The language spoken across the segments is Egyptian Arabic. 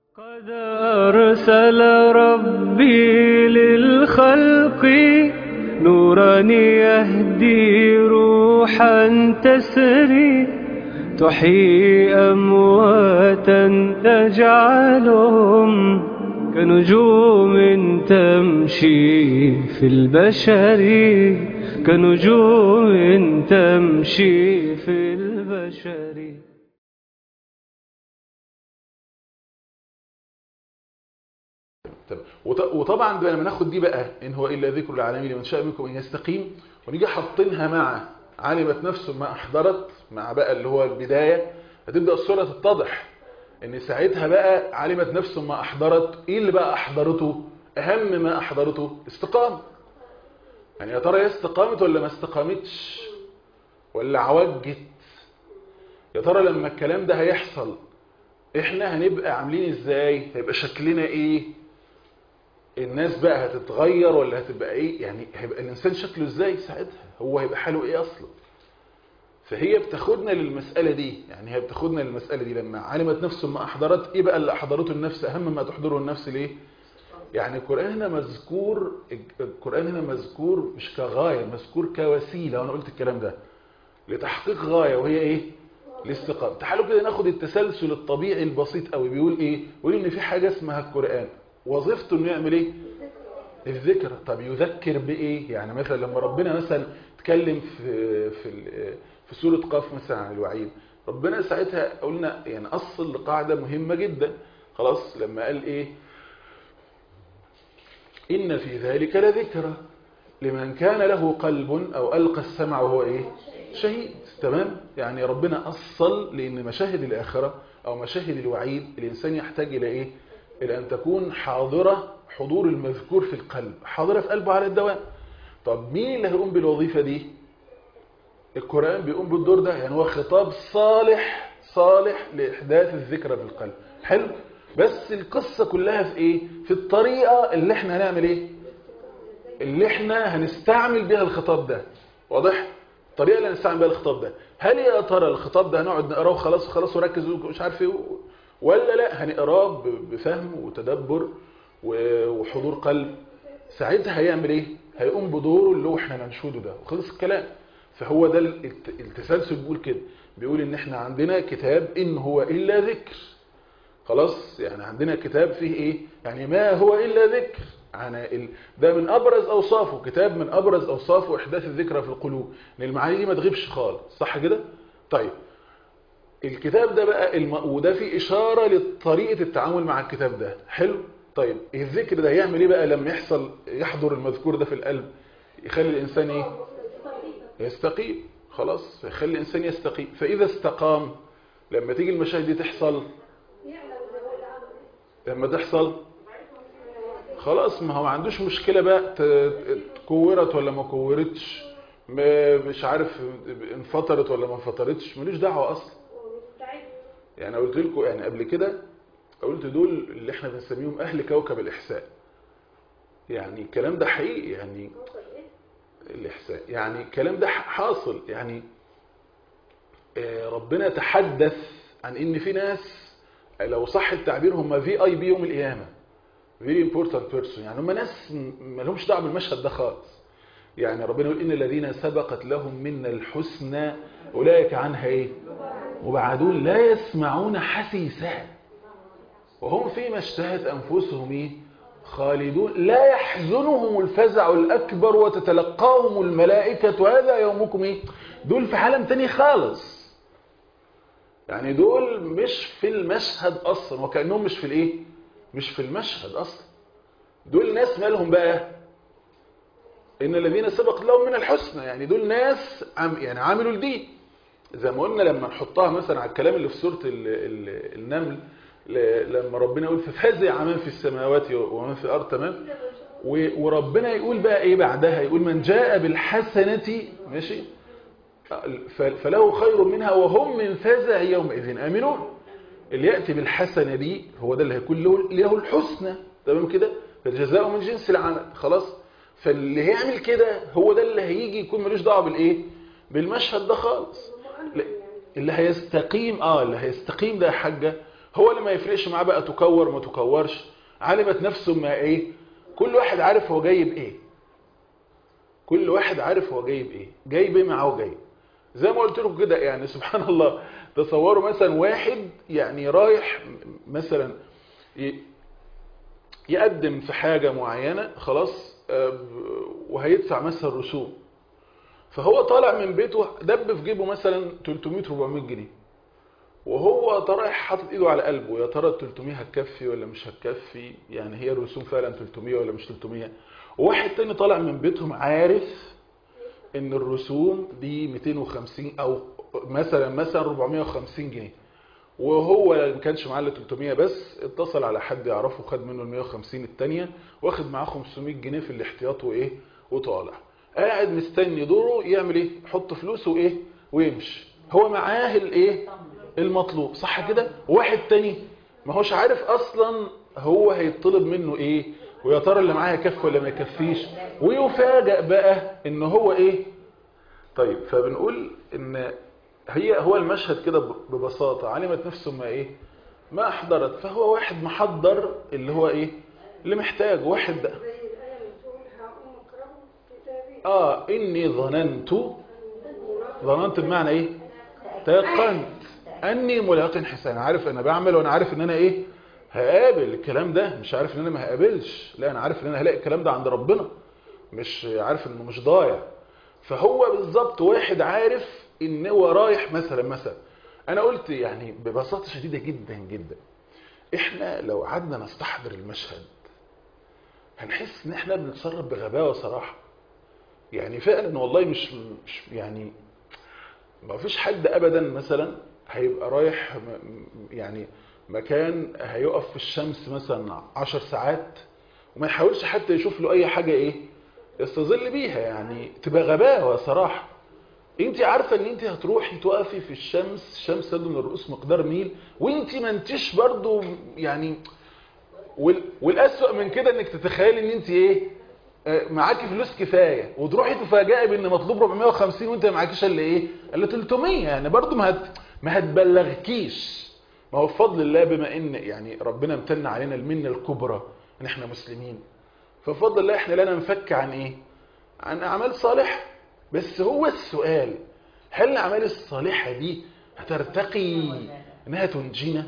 قد أرسل ربي للخلق نورا يهدي روحا تسري تحيي أمواتا تجعلهم كنجوم تمشي في البشر كنجوم تمشي في البشر تمام وط- وطبعا بقى لما ناخد دي بقى ان هو الا ذكر العالمين لمن شاء منكم ان يستقيم ونيجي حاطينها مع علمت نفس ما احضرت مع بقى اللي هو البدايه هتبدا الصوره تتضح ان ساعتها بقى علمت نفس ما احضرت ايه اللي بقى احضرته اهم ما احضرته استقامه يعني يا ترى هي استقامت ولا ما استقامتش ولا عوجت يا ترى لما الكلام ده هيحصل احنا هنبقى عاملين ازاي هيبقى شكلنا ايه الناس بقى هتتغير ولا هتبقى ايه يعني هيبقى الانسان شكله ازاي ساعتها هو هيبقى حاله ايه اصلا فهي بتاخدنا للمسألة دي يعني هي بتاخدنا للمسألة دي لما علمت نفس ما أحضرت إيه بقى اللي أحضرته النفس أهم ما تحضره النفس ليه يعني القرآن هنا مذكور القرآن هنا مذكور مش كغاية مذكور كوسيلة وأنا قلت الكلام ده لتحقيق غاية وهي إيه الاستقامة تعالوا كده ناخد التسلسل الطبيعي البسيط قوي بيقول إيه بيقول إن في حاجة اسمها القرآن وظيفته إنه يعمل إيه الذكر طب يذكر بإيه يعني مثلا لما ربنا مثلا اتكلم في في ال- في سورة قاف مثلا عن الوعيد ربنا ساعتها قلنا يعني أصل لقاعدة مهمة جدا خلاص لما قال إيه إن في ذلك لذكرى لمن كان له قلب أو ألقى السمع وهو إيه شهيد تمام يعني ربنا أصل لأن مشاهد الآخرة أو مشاهد الوعيد الإنسان يحتاج إلى إيه إلى أن تكون حاضرة حضور المذكور في القلب حاضرة في قلبه على الدوام طب مين اللي هيقوم بالوظيفة دي القرآن بيقوم بالدور ده يعني هو خطاب صالح صالح لإحداث الذكرى في القلب حلو بس القصة كلها في ايه في الطريقة اللي احنا هنعمل ايه اللي احنا هنستعمل بيها الخطاب ده واضح الطريقة اللي هنستعمل بيها الخطاب ده هل يا ترى الخطاب ده هنقعد نقراه وخلاص خلاص وركز ومش عارف ايه ولا لا هنقراه ب- بفهم وتدبر و- وحضور قلب ساعتها هيعمل ايه هيقوم بدوره اللي هو احنا ننشوده ده وخلص الكلام فهو ده الت- التسلسل بيقول كده بيقول ان احنا عندنا كتاب ان هو الا ذكر خلاص يعني عندنا كتاب فيه ايه يعني ما هو الا ذكر يعني ال... ده من ابرز اوصافه كتاب من ابرز اوصافه احداث الذكرى في القلوب ان المعاني دي ما تغيبش خالص صح كده طيب الكتاب ده بقى الم... وده فيه اشاره لطريقه التعامل مع الكتاب ده حلو طيب الذكر ده يعمل ايه بقى لما يحصل يحضر المذكور ده في القلب يخلي الانسان ايه يستقيم خلاص فيخلي الانسان يستقيم فاذا استقام لما تيجي المشاهد دي تحصل لما تحصل خلاص ما هو ما عندوش مشكلة بقى ت- كورت ولا ما كورتش ما- مش عارف انفطرت ولا ما انفطرتش ملوش دعوة اصلا يعني قلت لكم يعني قبل كده قلت دول اللي احنا بنسميهم اهل كوكب الاحساء يعني الكلام ده حقيقي يعني الاحساء يعني الكلام ده حاصل يعني آه، ربنا تحدث عن ان في ناس لو صح التعبير هم في اي بي يوم القيامه فيري امبورتنت بيرسون يعني هم ناس ما لهمش دعوه بالمشهد ده خالص يعني ربنا يقول ان الذين سبقت لهم منا الحسنى اولئك عنها ايه وبعدون لا يسمعون حسيسا وهم فيما اشتهت انفسهم ايه خالدون لا يحزنهم الفزع الاكبر وتتلقاهم الملائكه وهذا يومكم ايه دول في عالم تاني خالص يعني دول مش في المشهد اصلا وكانهم مش في الايه مش في المشهد اصلا دول ناس مالهم بقى ان الذين سبق لهم من الحسنى يعني دول ناس عم يعني عملوا الدين زي ما قلنا لما نحطها مثلا على الكلام اللي في سوره ال ال النمل ل- لما ربنا يقول ففزع من في السماوات ومن في الارض تمام و- وربنا يقول بقى ايه بعدها يقول من جاء بالحسنه ماشي ف- فله خير منها وهم من فزع يومئذ آمنون اللي يأتي بالحسنة دي هو ده اللي هيكون له له الحسنى تمام كده فالجزاء من جنس العمل خلاص فاللي هيعمل كده هو ده اللي هيجي يكون ملوش دعوه بالايه بالمشهد ده خالص لا، اللي هيستقيم اه اللي هيستقيم ده يا حاجه هو اللي ما يفرقش معاه بقى تكور ما تكورش علمت نفسه ما ايه كل واحد عارف هو جاي بايه كل واحد عارف هو جاي بايه جاي بايه معاه جاي زي ما قلت لكم كده يعني سبحان الله تصوروا مثلا واحد يعني رايح مثلا يقدم في حاجة معينة خلاص وهيدفع مثلا رسوم فهو طالع من بيته دب في جيبه مثلا 300 400 جنيه وهو رايح حاطط ايده على قلبه يا ترى ال 300 هتكفي ولا مش هتكفي يعني هي الرسوم فعلا 300 ولا مش 300 وواحد تاني طالع من بيتهم عارف ان الرسوم دي 250 او مثلا مثلا 450 جنيه وهو ما كانش معاه الا 300 بس اتصل على حد يعرفه خد منه ال 150 الثانيه واخد معاه 500 جنيه في الاحتياط وايه وطالع قاعد مستني دوره يعمل ايه يحط فلوسه وايه ويمشي هو معاه الايه المطلوب صح كده واحد تاني ما هوش عارف اصلا هو هيطلب منه ايه ويا ترى اللي معاه يكفي ولا ما يكفيش ويفاجئ بقى ان هو ايه طيب فبنقول ان هي هو المشهد كده ببساطة علمت نفسه ما ايه ما احضرت فهو واحد محضر اللي هو ايه اللي محتاج واحد ده اه اني ظننت ظننت بمعنى ايه تيقنت اني ملاق حسان عارف انا بعمل وانا عارف ان انا ايه هقابل الكلام ده مش عارف ان انا ما هقابلش لا انا عارف ان انا هلاقي الكلام ده عند ربنا مش عارف انه مش ضايع فهو بالظبط واحد عارف ان هو رايح مثلا مثلا انا قلت يعني ببساطه شديده جدا جدا احنا لو قعدنا نستحضر المشهد هنحس ان احنا بنتصرف بغباوه صراحه يعني فعلا والله مش مش يعني ما فيش حد ابدا مثلا هيبقى رايح يعني مكان هيقف في الشمس مثلا عشر ساعات وما يحاولش حتى يشوف له اي حاجه ايه يستظل بيها يعني تبقى غباوه صراحه انت عارفه ان انت هتروحي تقفي في الشمس الشمس تبدو من الرؤوس مقدار ميل وانت ما انتش برضو يعني وال... والاسوأ من كده انك تتخيلي ان انت ايه معاكي فلوس كفايه وتروحي تفاجئي بان مطلوب 450 وانت ما معاكيش الا ايه الا 300 يعني برضو ما هت... ما هتبلغكيش ما هو بفضل الله بما ان يعني ربنا امتن علينا المنه الكبرى ان احنا مسلمين فبفضل الله احنا لا ننفك عن ايه عن اعمال صالحه بس هو السؤال هل الاعمال الصالحه دي هترتقي انها تنجينا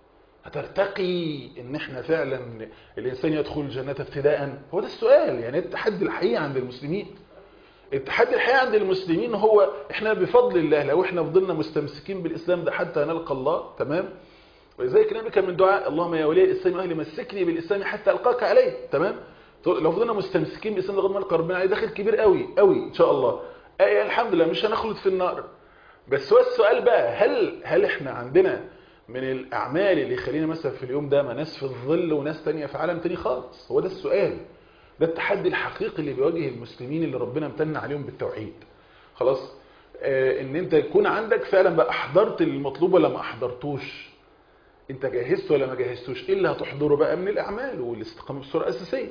هترتقي ان احنا فعلا الانسان يدخل الجنه ابتداء هو ده السؤال يعني التحدي الحقيقي عند المسلمين التحدي الحقيقي عند المسلمين هو احنا بفضل الله لو احنا فضلنا مستمسكين بالاسلام ده حتى نلقى الله تمام ولذلك النبي كان من دعاء اللهم يا ولي الاسلام واهلي مسكني بالاسلام حتى القاك عليه تمام لو فضلنا مستمسكين بالاسلام لغايه ما نلقى ربنا عليه داخل كبير قوي قوي ان شاء الله اي الحمد لله مش هنخلد في النار بس هو السؤال بقى هل هل احنا عندنا من الاعمال اللي يخلينا مثلا في اليوم ده ما ناس في الظل وناس تانية في عالم تاني خالص هو ده السؤال ده التحدي الحقيقي اللي بيواجه المسلمين اللي ربنا امتن عليهم بالتوحيد خلاص آه ان انت يكون عندك فعلا بقى احضرت المطلوب ولا ما احضرتوش انت جهزت ولا ما جهزتوش ايه اللي هتحضره بقى من الاعمال والاستقامه بصوره اساسيه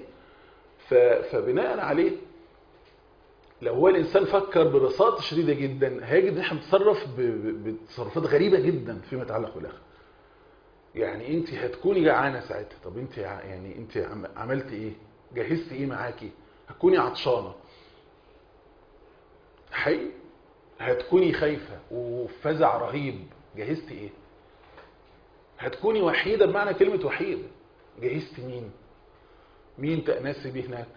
فبناء عليه لو هو الانسان فكر ببساطه شديده جدا هيجد ان احنا بنتصرف بتصرفات غريبه جدا فيما يتعلق بالاخره يعني انت هتكوني جعانه ساعتها طب انت يعني انت عملت ايه جهزت ايه معاكي هتكوني عطشانه حي هتكوني خايفه وفزع رهيب جهزت ايه هتكوني وحيده بمعنى كلمه وحيده جهزت مين مين تأنسي بيه هناك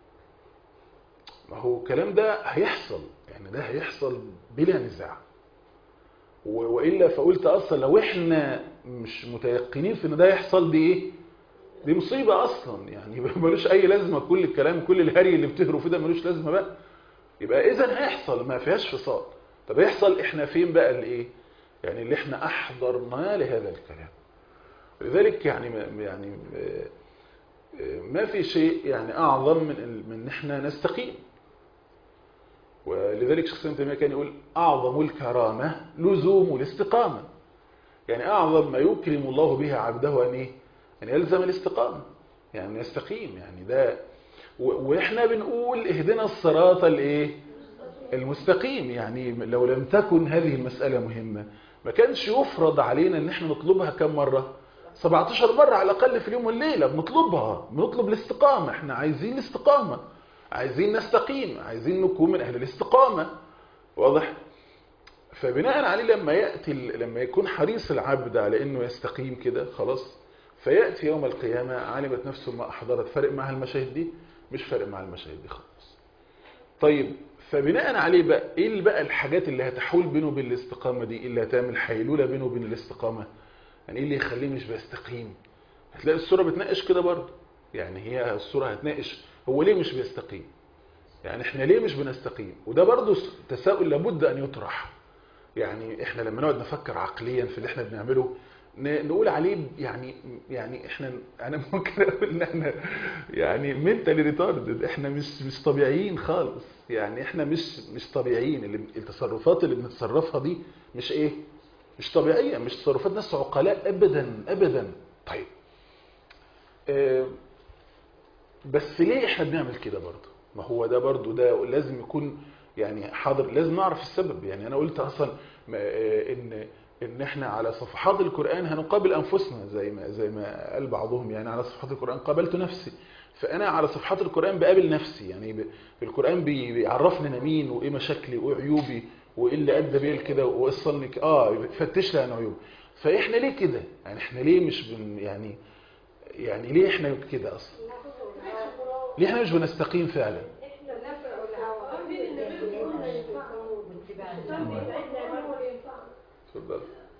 ما هو الكلام ده هيحصل يعني ده هيحصل بلا نزاع وإلا فقلت أصلا لو إحنا مش متيقنين في إن ده يحصل دي إيه دي مصيبة أصلا يعني ملوش أي لازمة كل الكلام كل الهري اللي بتهروا فيه ده ملوش لازمة بقى يبقى إذا هيحصل ما فيهاش فصال طب يحصل إحنا فين بقى اللي إيه يعني اللي إحنا أحضرناه لهذا الكلام لذلك يعني يعني ما في شيء يعني أعظم من من احنا نستقيم ولذلك شخص ابن تيمية كان يقول أعظم الكرامة لزوم الاستقامة يعني أعظم ما يكرم الله به عبده أن إيه؟ أن يلزم الاستقامة يعني يستقيم يعني ده وإحنا بنقول اهدنا الصراط الإيه المستقيم يعني لو لم تكن هذه المسألة مهمة ما كانش يفرض علينا أن احنا نطلبها كم مرة 17 مرة على الأقل في اليوم والليلة بنطلبها بنطلب الاستقامة احنا عايزين الاستقامة عايزين نستقيم عايزين نكون من أهل الاستقامة واضح فبناء عليه لما يأتي لما يكون حريص العبد على انه يستقيم كده خلاص فيأتي يوم القيامة علمت نفسه ما أحضرت فرق معها المشاهد دي مش فرق مع المشاهد دي خالص طيب فبناء عليه بقى ايه اللي بقى الحاجات اللي هتحول بينه وبين الاستقامة دي اللي هتعمل حيلولة بينه وبين الاستقامة يعني ايه اللي يخليه مش بيستقيم هتلاقي الصورة بتناقش كده برضه يعني هي الصورة هتناقش هو ليه مش بيستقيم يعني احنا ليه مش بنستقيم وده برضه تساؤل لابد ان يطرح يعني احنا لما نقعد نفكر عقليا في اللي احنا بنعمله نقول عليه يعني يعني احنا انا ممكن اقول ان احنا يعني منتالي ريتاردد احنا مش مش طبيعيين خالص يعني احنا مش مش طبيعيين اللي التصرفات اللي بنتصرفها دي مش ايه مش طبيعيه مش تصرفات ناس عقلاء ابدا ابدا طيب اه بس ليه احنا بنعمل كده برضه ما هو ده برضه ده لازم يكون يعني حاضر لازم نعرف السبب يعني انا قلت اصلا ان ان احنا على صفحات القرآن هنقابل انفسنا زي ما زي ما قال بعضهم يعني على صفحات القرآن قابلت نفسي فانا على صفحات القرآن بقابل نفسي يعني في القرآن بيعرفني انا مين وايه مشاكلي وايه عيوبي وايه اللي ادى بيا كده ووصلني اه فتش لي عن عيوبي فاحنا ليه كده يعني احنا ليه مش بن يعني يعني ليه احنا كده اصلا ليه احنا مش بنستقيم فعلا اتفضل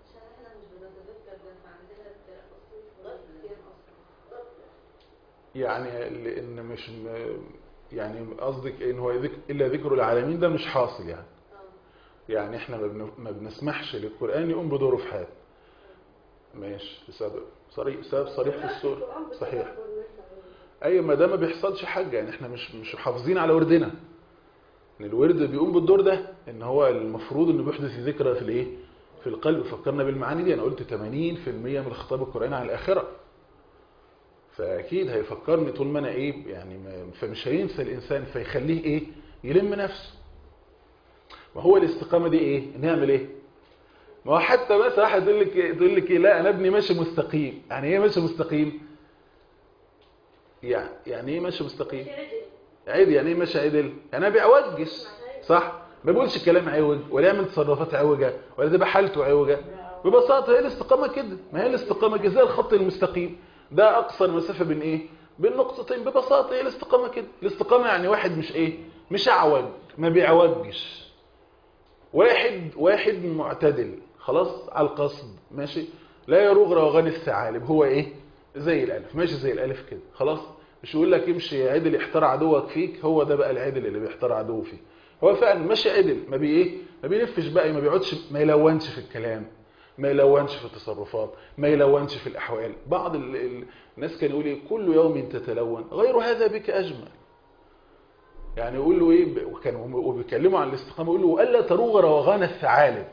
يعني لان مش م... يعني قصدك ان هو ذك... الا ذكر العالمين ده مش حاصل يعني يعني احنا ما, بن... ما بنسمحش للقران يقوم بدوره في حياتنا ماشي بسبب صريح سبب صريح في السور صحيح اي ما ده ما بيحصلش حاجه يعني احنا مش مش محافظين على وردنا ان الورد بيقوم بالدور ده ان هو المفروض انه بيحدث ذكرى في الايه في القلب فكرنا بالمعاني دي انا قلت 80% من الخطاب القرآني عن الآخرة فأكيد هيفكرني طول ما أنا إيه يعني ما فمش هينسى الإنسان فيخليه إيه يلم نفسه ما هو الاستقامة دي إيه نعمل إيه ما هو حتى بس واحد يقول لك تقول لك إيه لا أنا ابني ماشي مستقيم يعني إيه ماشي مستقيم يعني يعني إيه ماشي مستقيم عدل يعني إيه ماشي عدل يعني أنا بيعوجش صح ما بيقولش كلام عوج ولا يعمل تصرفات عوجة ولا تبقى حالته عوجة ببساطة هي الاستقامة كده ما هي الاستقامة كده زي الخط المستقيم ده أقصى المسافة بين إيه بين نقطتين ببساطة هي الاستقامة كده الاستقامة يعني واحد مش إيه مش أعوج ما بيعوجش واحد واحد معتدل خلاص على القصد ماشي لا يروغ روغان الثعالب هو إيه زي الألف ماشي زي الألف كده خلاص مش يقول لك امشي عدل يحتار عدوك فيك هو ده بقى العدل اللي بيحتار عدوه فيك هو فعلا ماشي عدل ما بي ايه ما بيلفش بقى ما بيقعدش ما يلونش في الكلام ما يلونش في التصرفات ما يلونش في الاحوال بعض ال... ال... الناس كانوا يقول ايه كل يوم تتلون غير هذا بك اجمل يعني يقول له ايه وكانوا وبيكلموا عن الاستقامه يقول له والا تروغ روغان الثعالب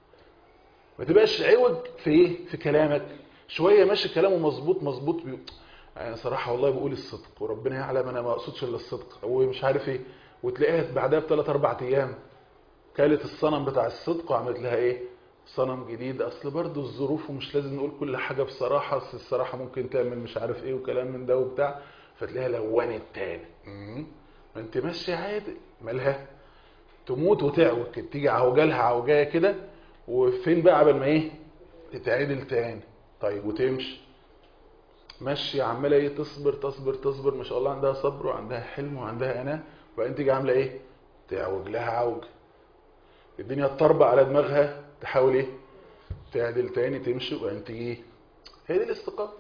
ما تبقاش عوج في ايه في كلامك شويه ماشي كلامه مظبوط مظبوط بي... يعني صراحه والله بقول الصدق وربنا يعلم انا ما اقصدش الا الصدق ومش عارف ايه وتلاقيها بعدها بثلاث اربع ايام كالت الصنم بتاع الصدق وعملت لها ايه صنم جديد اصل برضو الظروف ومش لازم نقول كل حاجة بصراحة اصل الصراحة ممكن تعمل مش عارف ايه وكلام من ده وبتاع فتلاقيها لونت تاني ما انت ماشية عادي مالها تموت وتعوج كده تيجي عوجالها عوجايه كده وفين بقى قبل ما ايه تتعدل تاني طيب وتمشي ماشية عمالة ايه تصبر تصبر تصبر ما شاء الله عندها صبر وعندها حلم وعندها اناه وبعدين تيجي عامله ايه تعوج لها عوج الدنيا تطربق على دماغها تحاول ايه تعدل تاني تمشي وبعدين تيجي ايه هي دي الاستقامه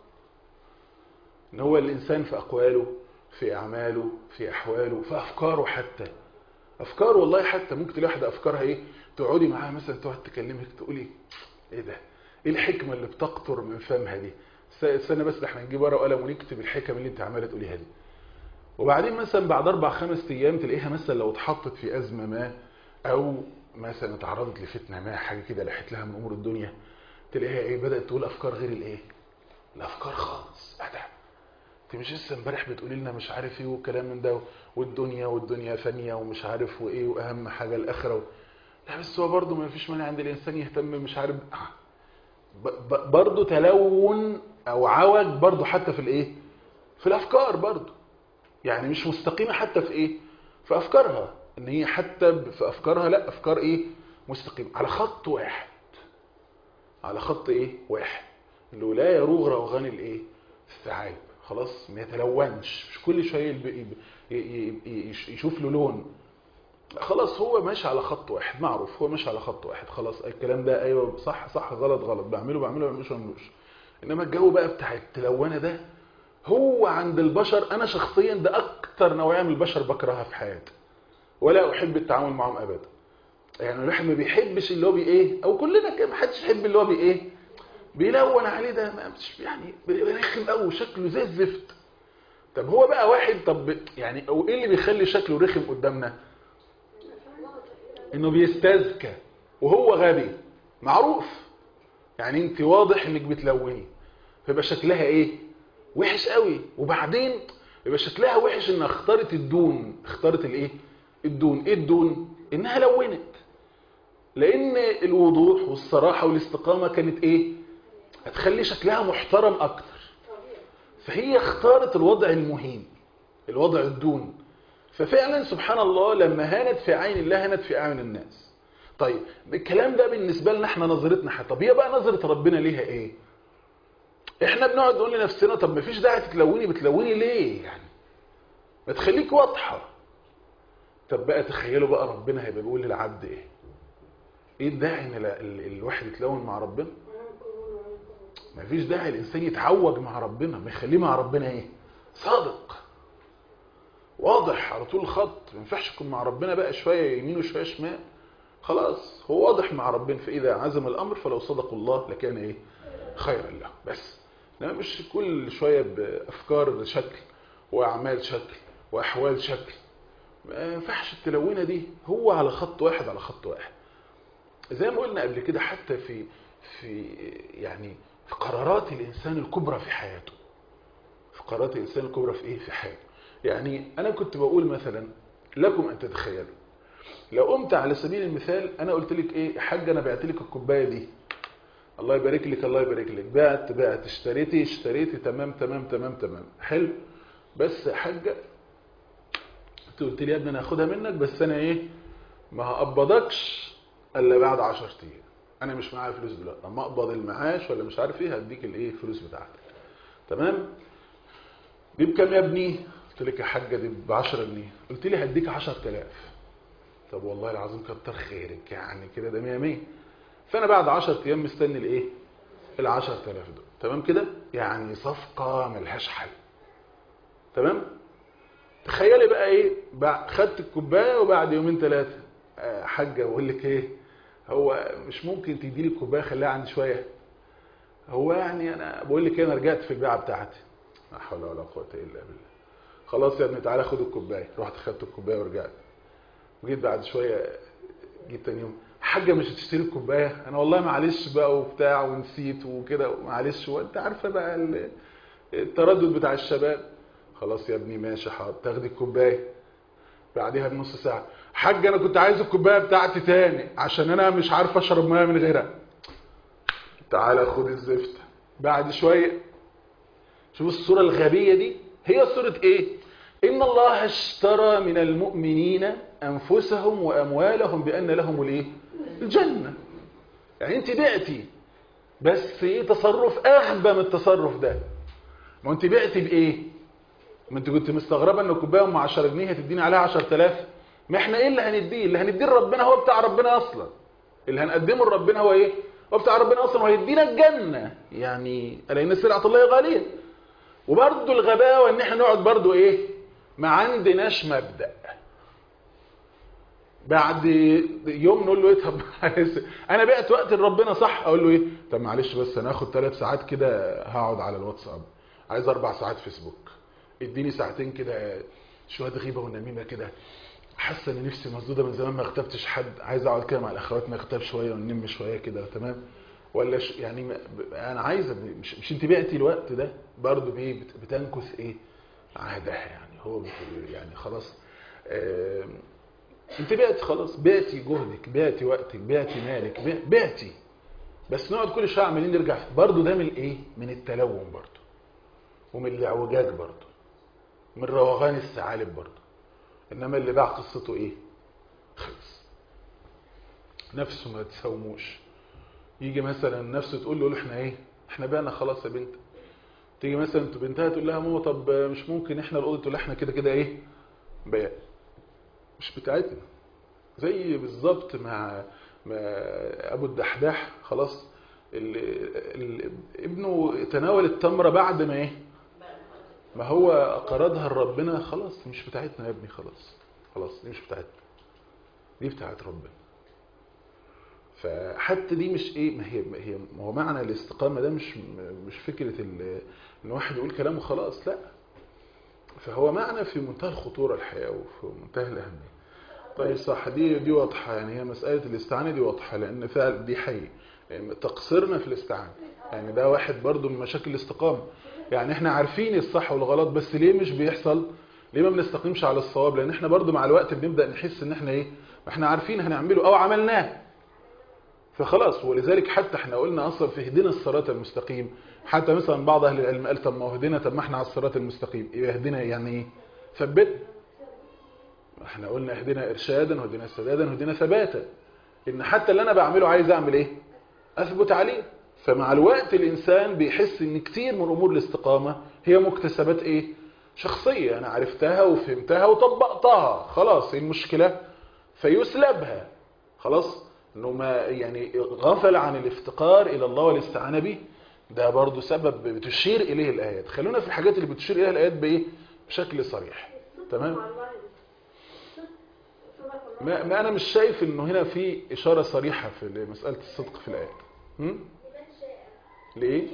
ان هو الانسان في اقواله في اعماله في احواله في افكاره حتى افكاره والله حتى ممكن تلاقي واحده افكارها ايه تقعدي معاها مثلا تقعد تكلمك تقولي ايه ده ايه الحكمه اللي بتقطر من فمها دي استنى بس ده احنا نجيب ورقه وقلم ونكتب الحكم اللي انت عماله تقوليها دي وبعدين مثلا بعد اربع خمس ايام تلاقيها مثلا لو اتحطت في ازمه ما او مثلا اتعرضت لفتنه ما حاجه كده لحت لها من امور الدنيا تلاقيها ايه بدات تقول افكار غير الايه الافكار خالص ايه ده انت مش لسه امبارح بتقولي لنا مش عارف ايه والكلام من ده والدنيا والدنيا فانيه ومش عارف وايه واهم حاجه الاخره و... لا بس هو برضه ما فيش مانع عند الانسان يهتم مش عارف برضه تلون او عوج برضو حتى في الايه في الافكار برضو يعني مش مستقيمة حتى في ايه في افكارها ان هي حتى في افكارها لا افكار ايه مستقيمة على خط واحد على خط ايه واحد اللي هو لا يروغ روغان الايه الثعالب خلاص ما يتلونش مش كل شويه يلب- يب- ي- ي- ي- يش- يشوف له لون خلاص هو ماشي على خط واحد معروف هو ماشي على خط واحد خلاص الكلام ده ايوه صح صح غلط غلط بعمله بعمله ما بعملوش ما بعملوش انما الجو بقى بتاع التلونه ده هو عند البشر انا شخصيا ده اكتر نوعيه من البشر بكرهها في حياتي ولا احب التعامل معهم ابدا يعني الواحد ما بيحبش اللي هو بي ايه او كلنا كده ما حدش يحب اللي هو بي ايه بيلون عليه ده ما مش يعني رخم قوي شكله زي الزفت طب هو بقى واحد طب يعني او ايه اللي بيخلي شكله رخم قدامنا انه بيستذكى وهو غبي معروف يعني انت واضح انك بتلوني فيبقى شكلها ايه وحش قوي وبعدين يبقى شكلها وحش انها اختارت الدون اختارت الايه الدون ايه الدون انها لونت لان الوضوح والصراحة والاستقامة كانت ايه هتخلي شكلها محترم اكتر فهي اختارت الوضع المهين الوضع الدون ففعلا سبحان الله لما هانت في عين الله هانت في اعين الناس طيب الكلام ده بالنسبة لنا احنا نظرتنا حتى طب هي بقى نظرة ربنا ليها ايه احنا بنقعد نقول لنفسنا طب ما فيش داعي تتلوني بتلوني ليه يعني ما تخليك واضحة طب بقى تخيلوا بقى ربنا هيبقى بيقول للعبد ايه ايه الداعي ان ال- ال- الواحد يتلون مع ربنا ما فيش داعي الانسان يتعوج مع ربنا ما يخليه مع ربنا ايه صادق واضح على طول الخط ما ينفعش يكون مع ربنا بقى شويه يمين وشويه شمال خلاص هو واضح مع ربنا فاذا عزم الامر فلو صدقوا الله لكان ايه خيرا له بس انما مش كل شويه بافكار شكل واعمال شكل واحوال شكل ما ينفعش التلونه دي هو على خط واحد على خط واحد زي ما قلنا قبل كده حتى في في يعني في قرارات الانسان الكبرى في حياته في قرارات الانسان الكبرى في ايه في حياته يعني انا كنت بقول مثلا لكم ان تتخيلوا لو قمت على سبيل المثال انا قلت لك ايه يا حاج انا بعت لك الكوبايه دي الله يبارك لك الله يبارك لك بعت بعت اشتريتي اشتريتي تمام تمام تمام تمام حلو بس يا حاجه انت قلت لي يا ابني انا هاخدها منك بس انا ايه ما هقبضكش الا بعد 10 ايام انا مش معايا فلوس دلوقتي اما اقبض المعاش ولا مش عارف ايه هديك الايه الفلوس بتاعتك تمام دي بكام يا ابني قلت لك يا حاجه دي ب 10 جنيه قلت لي هديك 10000 طب والله العظيم كتر خيرك يعني كده ده 100 100 فانا بعد 10 ايام مستني الايه ال 10000 دول تمام كده يعني صفقه ملهاش حل تمام تخيلي بقى ايه بع- خدت الكوبايه وبعد يومين ثلاثه آه، حاجه بقول لك ايه هو مش ممكن تدي لي الكوبايه خليها عندي شويه هو يعني انا بقول لك إيه، انا رجعت في البيعه بتاعتي لا حول ولا قوه الا بالله خلاص يا ابني تعالى خد الكوبايه رحت خدت الكوبايه ورجعت وجيت بعد شويه جيت تاني يوم حاجه مش هتشتري الكوبايه انا والله معلش بقى وبتاع ونسيت وكده معلش وانت عارفه بقى ال- التردد بتاع الشباب خلاص يا ابني ماشي حاضر تاخدي الكوبايه بعديها بنص ساعه حاج انا كنت عايز الكوبايه بتاعتي تاني عشان انا مش عارف اشرب ميه من غيرها تعالى خد الزفت بعد شويه شوف الصوره الغبيه دي هي صوره ايه ان الله اشترى من المؤمنين انفسهم واموالهم بان لهم الايه الجنه يعني انت بعتي بس ايه تصرف اغبى من التصرف ده ما انت بعتي بايه ما انت كنت مستغربه ان الكوبايه ام 10 جنيه هتديني عليها 10000 ما احنا ايه اللي هنديه اللي هنديه لربنا هو بتاع ربنا اصلا اللي هنقدمه لربنا هو ايه هو بتاع ربنا اصلا وهيدينا الجنه يعني الا ان سلعه الله غاليه وبرضه الغباوه ان احنا نقعد برضه ايه ما عندناش مبدا بعد يوم نقول له ايه طب معلش انا بعت وقت لربنا صح اقول له ايه طب معلش بس انا هاخد ثلاث ساعات كده هقعد على الواتساب عايز اربع ساعات فيسبوك اديني ساعتين كده شويه غيبه ونميمه كده حاسه ان نفسي مسدوده من زمان ما اغتبتش حد عايز اقعد كده مع الاخوات نغتاب شويه وننم شويه كده تمام ولا ش... يعني ما... ب- انا عايزه مش, مش انت بعتي الوقت ده برضه بايه بت... بتنكث ايه عادها يعني هو بت... يعني خلاص آه... انت بعتي خلاص بعتي جهدك بعتي وقتك بعتي مالك بع- بعتي بس نقعد كل شويه عمالين نرجع برضه ده من الايه من التلون برضه ومن الاعوجاج برضه من روغان الثعالب برضه انما اللي باع قصته ايه خلص نفسه ما تساوموش يجي مثلا نفسه تقول له احنا ايه احنا بعنا خلاص يا بنت تيجي مثلا بنتها تقول لها ماما طب مش ممكن احنا الاوضه تقول لها احنا كده كده ايه بيع مش بتاعتنا زي بالظبط مع, مع ابو الدحداح خلاص ال... ال... ابنه تناول التمره بعد ما ايه ما هو قرضها لربنا خلاص مش بتاعتنا يا ابني خلاص خلاص دي مش بتاعتنا دي بتاعت ربنا فحتى دي مش ايه ما هي ما هي ما هو معنى الاستقامه ده مش مش فكره ان واحد يقول كلامه خلاص لا فهو معنى في منتهى الخطوره الحقيقه وفي منتهى الاهميه طيب صح دي دي واضحه يعني هي مساله الاستعانه دي واضحه لان فعلا دي حقيقي يعني تقصيرنا في الاستعانه يعني ده واحد برضو من مشاكل الاستقامه يعني احنا عارفين الصح والغلط بس ليه مش بيحصل ليه ما بنستقيمش على الصواب لان احنا برضو مع الوقت بنبدا نحس ان احنا ايه ما احنا عارفين هنعمله او عملناه فخلاص ولذلك حتى احنا قلنا اصلا في اهدنا الصراط المستقيم حتى مثلا بعض اهل العلم قال طب ما اهدنا طب ما احنا على الصراط المستقيم ايه اهدنا يعني ايه ثبتنا احنا قلنا اهدنا ارشادا واهدنا سدادا واهدنا ثباتا ان حتى اللي انا بعمله عايز اعمل ايه اثبت عليه فمع الوقت الانسان بيحس ان كتير من امور الاستقامه هي مكتسبات ايه شخصيه انا عرفتها وفهمتها وطبقتها خلاص ايه المشكله فيسلبها خلاص انه ما يعني غفل عن الافتقار الى الله والاستعانه به ده برضو سبب بتشير اليه الايات خلونا في الحاجات اللي بتشير اليها الايات بايه بشكل صريح تمام ما, ما انا مش شايف انه هنا في اشاره صريحه في مساله الصدق في الايات هم؟ ليه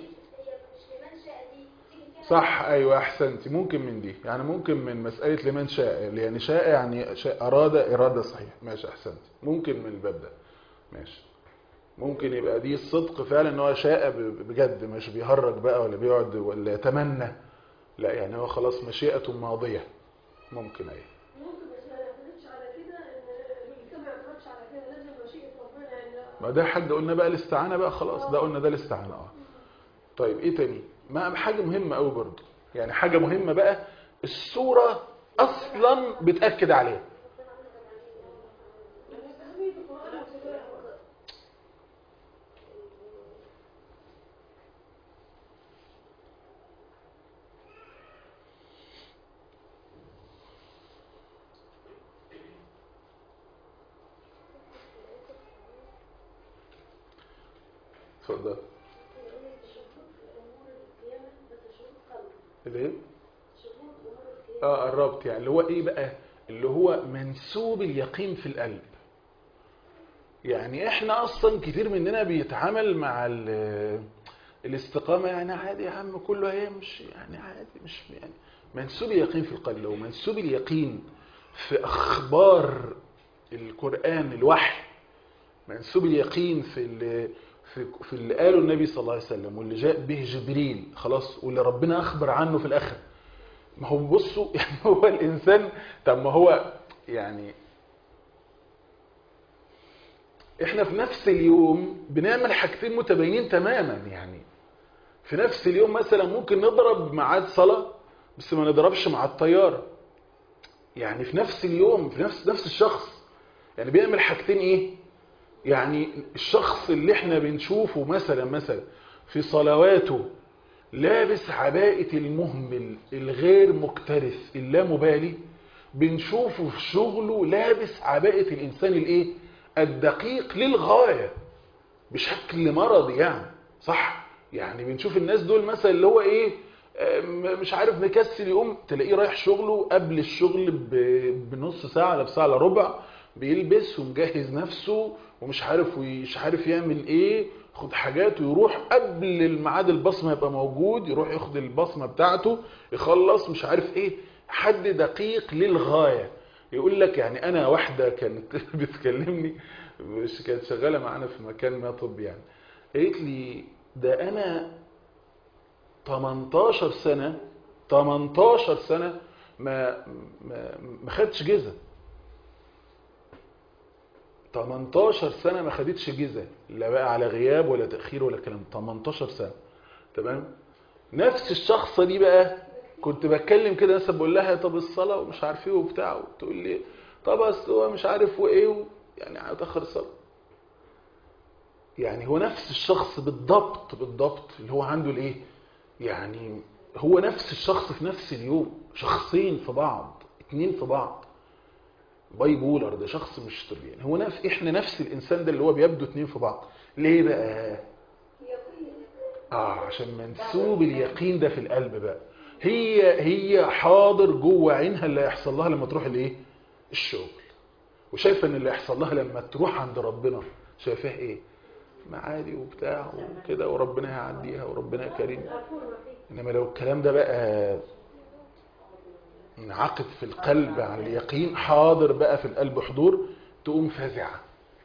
صح ايوه احسنتي ممكن من دي يعني ممكن من مساله لمن شاء يعني شاء يعني شاء اراد اراده صحيح ماشي احسنتي ممكن من الباب ده ماشي ممكن يبقى دي الصدق فعلا ان هو شاء بجد مش بيهرج بقى ولا بيقعد ولا يتمنى لا يعني هو خلاص مشيئة ماضية ممكن ايه ممكن بس ما نعتمدش على كده ان الكتاب ما يعتمدش على كده لازم مشيئة ربنا يعني ما ده حد قلنا بقى الاستعانة بقى خلاص ده قلنا ده الاستعانة اه طيب ايه تاني ما حاجة مهمة قوي برضه يعني حاجة مهمة بقى الصورة اصلا بتأكد عليها اتفضل الايه اه الربط يعني اللي هو ايه بقى اللي هو منسوب اليقين في القلب يعني احنا اصلا كتير مننا بيتعامل مع الاستقامة يعني عادي يا عم كله هيمشي يعني عادي مش يعني منسوب اليقين في القلب ومنسوب اليقين في اخبار القرآن الوحي منسوب اليقين في اللي في في اللي قاله النبي صلى الله عليه وسلم واللي جاء به جبريل خلاص واللي ربنا اخبر عنه في الاخر ما هو بصوا يعني هو الانسان طب ما هو يعني احنا في نفس اليوم بنعمل حاجتين متباينين تماما يعني في نفس اليوم مثلا ممكن نضرب ميعاد صلاه بس ما نضربش مع الطياره يعني في نفس اليوم في نفس نفس الشخص يعني بيعمل حاجتين ايه يعني الشخص اللي احنا بنشوفه مثلا مثلا في صلواته لابس عباءة المهمل الغير مكترث اللامبالي بنشوفه في شغله لابس عباءة الإنسان الايه الدقيق للغاية بشكل مرضي يعني صح يعني بنشوف الناس دول مثلا اللي هو ايه مش عارف مكسل يقوم تلاقيه رايح شغله قبل الشغل بنص ساعة ولا بساعة الا ربع بيلبس ومجهز نفسه ومش عارف ومش عارف يعمل ايه ياخد حاجات ويروح قبل الميعاد البصمه يبقى موجود يروح ياخد البصمه بتاعته يخلص مش عارف ايه حد دقيق للغايه يقول لك يعني انا واحده كانت بتكلمني مش كانت شغاله معانا في مكان ما طب يعني قالت لي ده انا 18 سنه 18 سنه ما ما ما خدتش جزء 18 سنة ما خدتش جزء لا بقى على غياب ولا تأخير ولا كلام 18 سنة تمام نفس الشخصة دي بقى كنت بتكلم كده مثلا بقول لها طب الصلاة ومش عارف ايه وبتاع وتقول لي طب اصل هو مش عارف وايه و... يعني هتأخر الصلاة يعني هو نفس الشخص بالضبط بالضبط اللي هو عنده الايه يعني هو نفس الشخص في نفس اليوم شخصين في بعض اتنين في بعض باي بولر ده شخص مش طبيعي هو نفس احنا نفس الانسان ده اللي هو بيبدو اتنين في بعض ليه بقى اه عشان منسوب اليقين ده في القلب بقى هي هي حاضر جوه عينها اللي هيحصل لها لما تروح الايه الشغل وشايفه ان اللي هيحصل لها لما تروح عند ربنا شايفاه ايه معادي وبتاع وكده وربنا هيعديها وربنا كريم انما لو الكلام ده بقى انعقد في القلب عن اليقين حاضر بقى في القلب حضور تقوم فازعه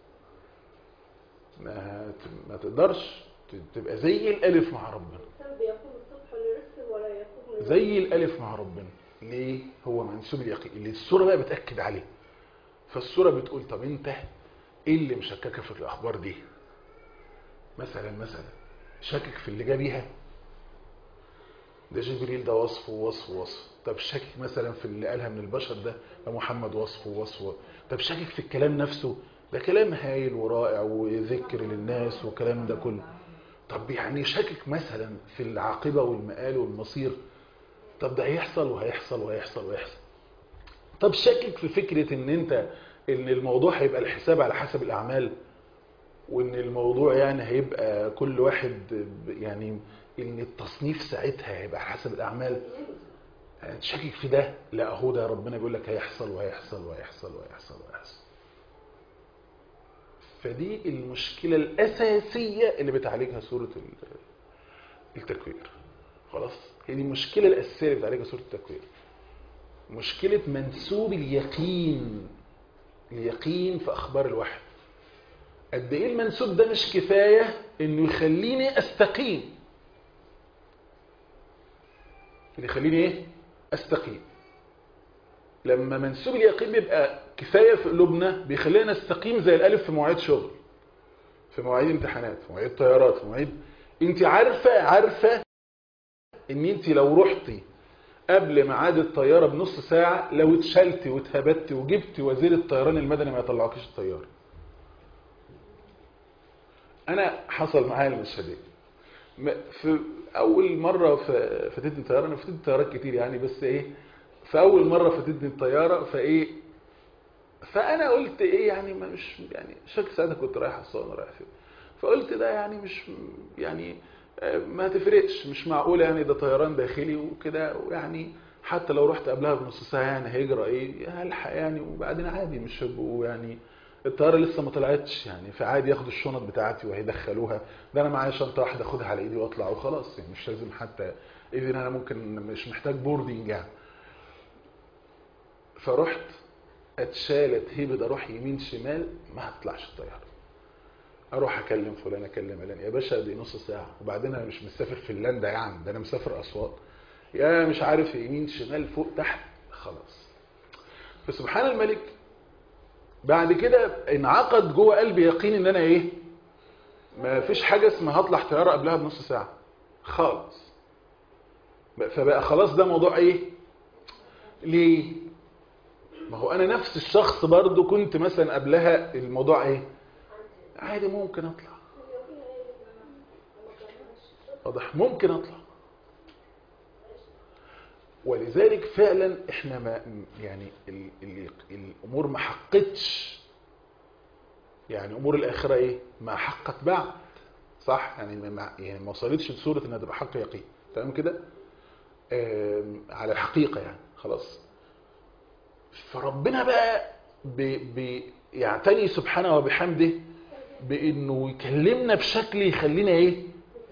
ما ما تقدرش تبقى زي الالف مع ربنا الإنسان بيقوم الصبح ويرسم ولا يقوم زي الالف مع ربنا ليه هو منسوب اليقين اللي السوره بقى بتاكد عليه فالسوره بتقول طب انت ايه اللي مشككه في الاخبار دي مثلا مثلا شاكك في اللي جا بيها ده جبريل ده وصف ووصف ووصف طب شاكك مثلا في اللي قالها من البشر ده ده محمد وصف ووصف طب شاكك في الكلام نفسه ده كلام هايل ورائع وذكر للناس وكلام ده كله طب يعني شاكك مثلا في العاقبة والمآل والمصير طب ده هيحصل وهيحصل وهيحصل وهيحصل طب شاكك في فكرة ان انت ان الموضوع هيبقى الحساب على حسب الاعمال وان الموضوع يعني هيبقى كل واحد ب- يعني ان التصنيف ساعتها هيبقى على حسب الاعمال يعني تشكك في ده لا اهو ده ربنا بيقول لك هيحصل وهيحصل وهيحصل وهيحصل وهيحصل فدي المشكلة الأساسية اللي بتعالجها سورة ال- التكوير خلاص هي دي المشكلة الأساسية اللي بتعالجها سورة التكوير مشكلة منسوب اليقين اليقين في أخبار الوحي قد إيه المنسوب ده مش كفاية إنه يخليني أستقيم اللي يخليني إيه؟ أستقيم لما منسوب اليقين بيبقى كفاية في قلوبنا بيخلينا نستقيم زي الألف في مواعيد شغل في مواعيد امتحانات في مواعيد طيارات في مواعيد انت عارفة عارفة ان انت لو رحتي قبل ميعاد الطيارة بنص ساعة لو اتشلتي واتهبتي وجبتي وزير الطيران المدني ما يطلعكيش الطيارة انا حصل معايا المشهدين م- في اول مرة ف- فاتتني الطيارة انا فاتتني طيارات كتير يعني بس ايه في اول مرة فاتتني الطيارة فايه فانا قلت ايه يعني ما مش يعني شك ساعتها كنت رايح الصون رايح فين فقلت ده يعني مش يعني آه، ما تفرقش مش معقولة يعني ده طيران داخلي وكده ويعني حتى لو رحت قبلها بنص ساعة يعني هيجرى ايه هلحق يعني وبعدين عادي مش هيبقوا يعني الطيارة لسه ما طلعتش يعني فعادي ياخدوا الشنط بتاعتي وهيدخلوها ده انا معايا شنطة واحدة اخدها على ايدي واطلع وخلاص يعني مش لازم حتى اذن انا ممكن مش محتاج بوردنج يعني فرحت اتشالت هيبة اروح يمين شمال ما هطلعش الطيارة اروح اكلم فلان اكلم علان يا باشا دي نص ساعة وبعدين انا مش مسافر فنلندا يعني ده انا مسافر اسوان يا مش عارف يمين شمال فوق تحت خلاص فسبحان الملك بعد كده انعقد جوه قلبي يقين ان انا ايه ما فيش حاجة اسمها هطلع طيارة قبلها بنص ساعة خالص فبقى خلاص ده موضوع ايه ليه ما هو انا نفس الشخص برضو كنت مثلا قبلها الموضوع ايه عادي ممكن اطلع واضح ممكن اطلع ولذلك فعلا احنا ما يعني ال ال الامور ما حقتش يعني امور الاخره ايه ما حقت بعد صح يعني ما يعني ما وصلتش لصوره انها تبقى حق يقين تمام كده آم، على الحقيقه يعني خلاص فربنا بقى بي بي يعتني سبحانه وبحمده بانه يكلمنا بشكل يخلينا ايه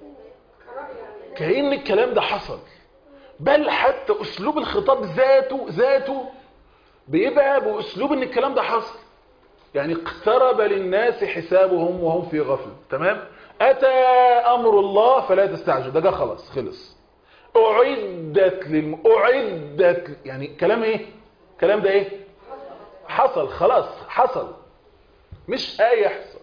كأن الكلام ده حصل بل حتى اسلوب الخطاب ذاته ذاته بيبقى باسلوب ان الكلام ده حصل يعني اقترب للناس حسابهم وهم في غفله تمام اتى امر الله فلا تستعجل ده جه خلاص خلص اعدت للم... اعدت يعني كلام ايه كلام ده ايه حصل خلاص حصل مش هيحصل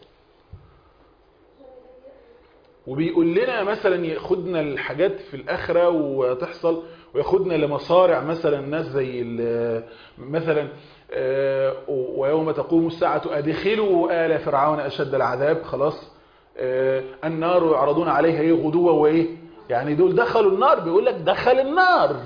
وبيقول لنا مثلا ياخدنا الحاجات في الآخرة وتحصل وياخدنا لمصارع مثلا ناس زي ال- مثلا آه، ويوم تقوم الساعة أدخلوا آل فرعون أشد العذاب خلاص آه، النار يعرضون عليها ايه غدوة وإيه يعني دول دخلوا النار بيقول لك دخل النار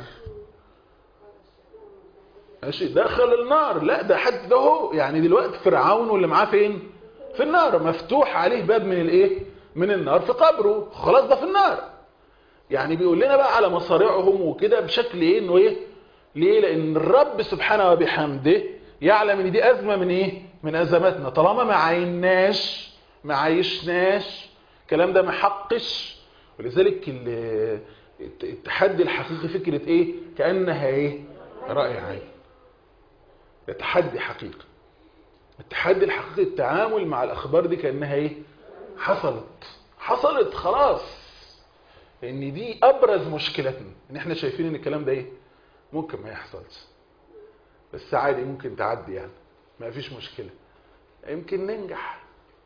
ماشي دخل النار لا ده حد ده هو يعني دلوقتي فرعون واللي معاه فين في النار مفتوح عليه باب من الايه من النار في قبره خلاص ده في النار يعني بيقول لنا بقى على مصارعهم وكده بشكل ايه انه ايه ليه لان الرب سبحانه وبحمده يعلم ان دي ازمه من ايه من ازماتنا طالما ما عيناش ما عايشناش الكلام ده ما حقش ولذلك ال- التحدي الحقيقي فكره ايه كانها ايه راي عين ده تحدي حقيقي التحدي الحقيقي التعامل مع الاخبار دي كانها ايه حصلت حصلت خلاص ان دي ابرز مشكلتنا ان احنا شايفين ان الكلام ده ايه ممكن ما يحصلش بس عادي ممكن تعدي يعني ما فيش مشكلة يمكن ننجح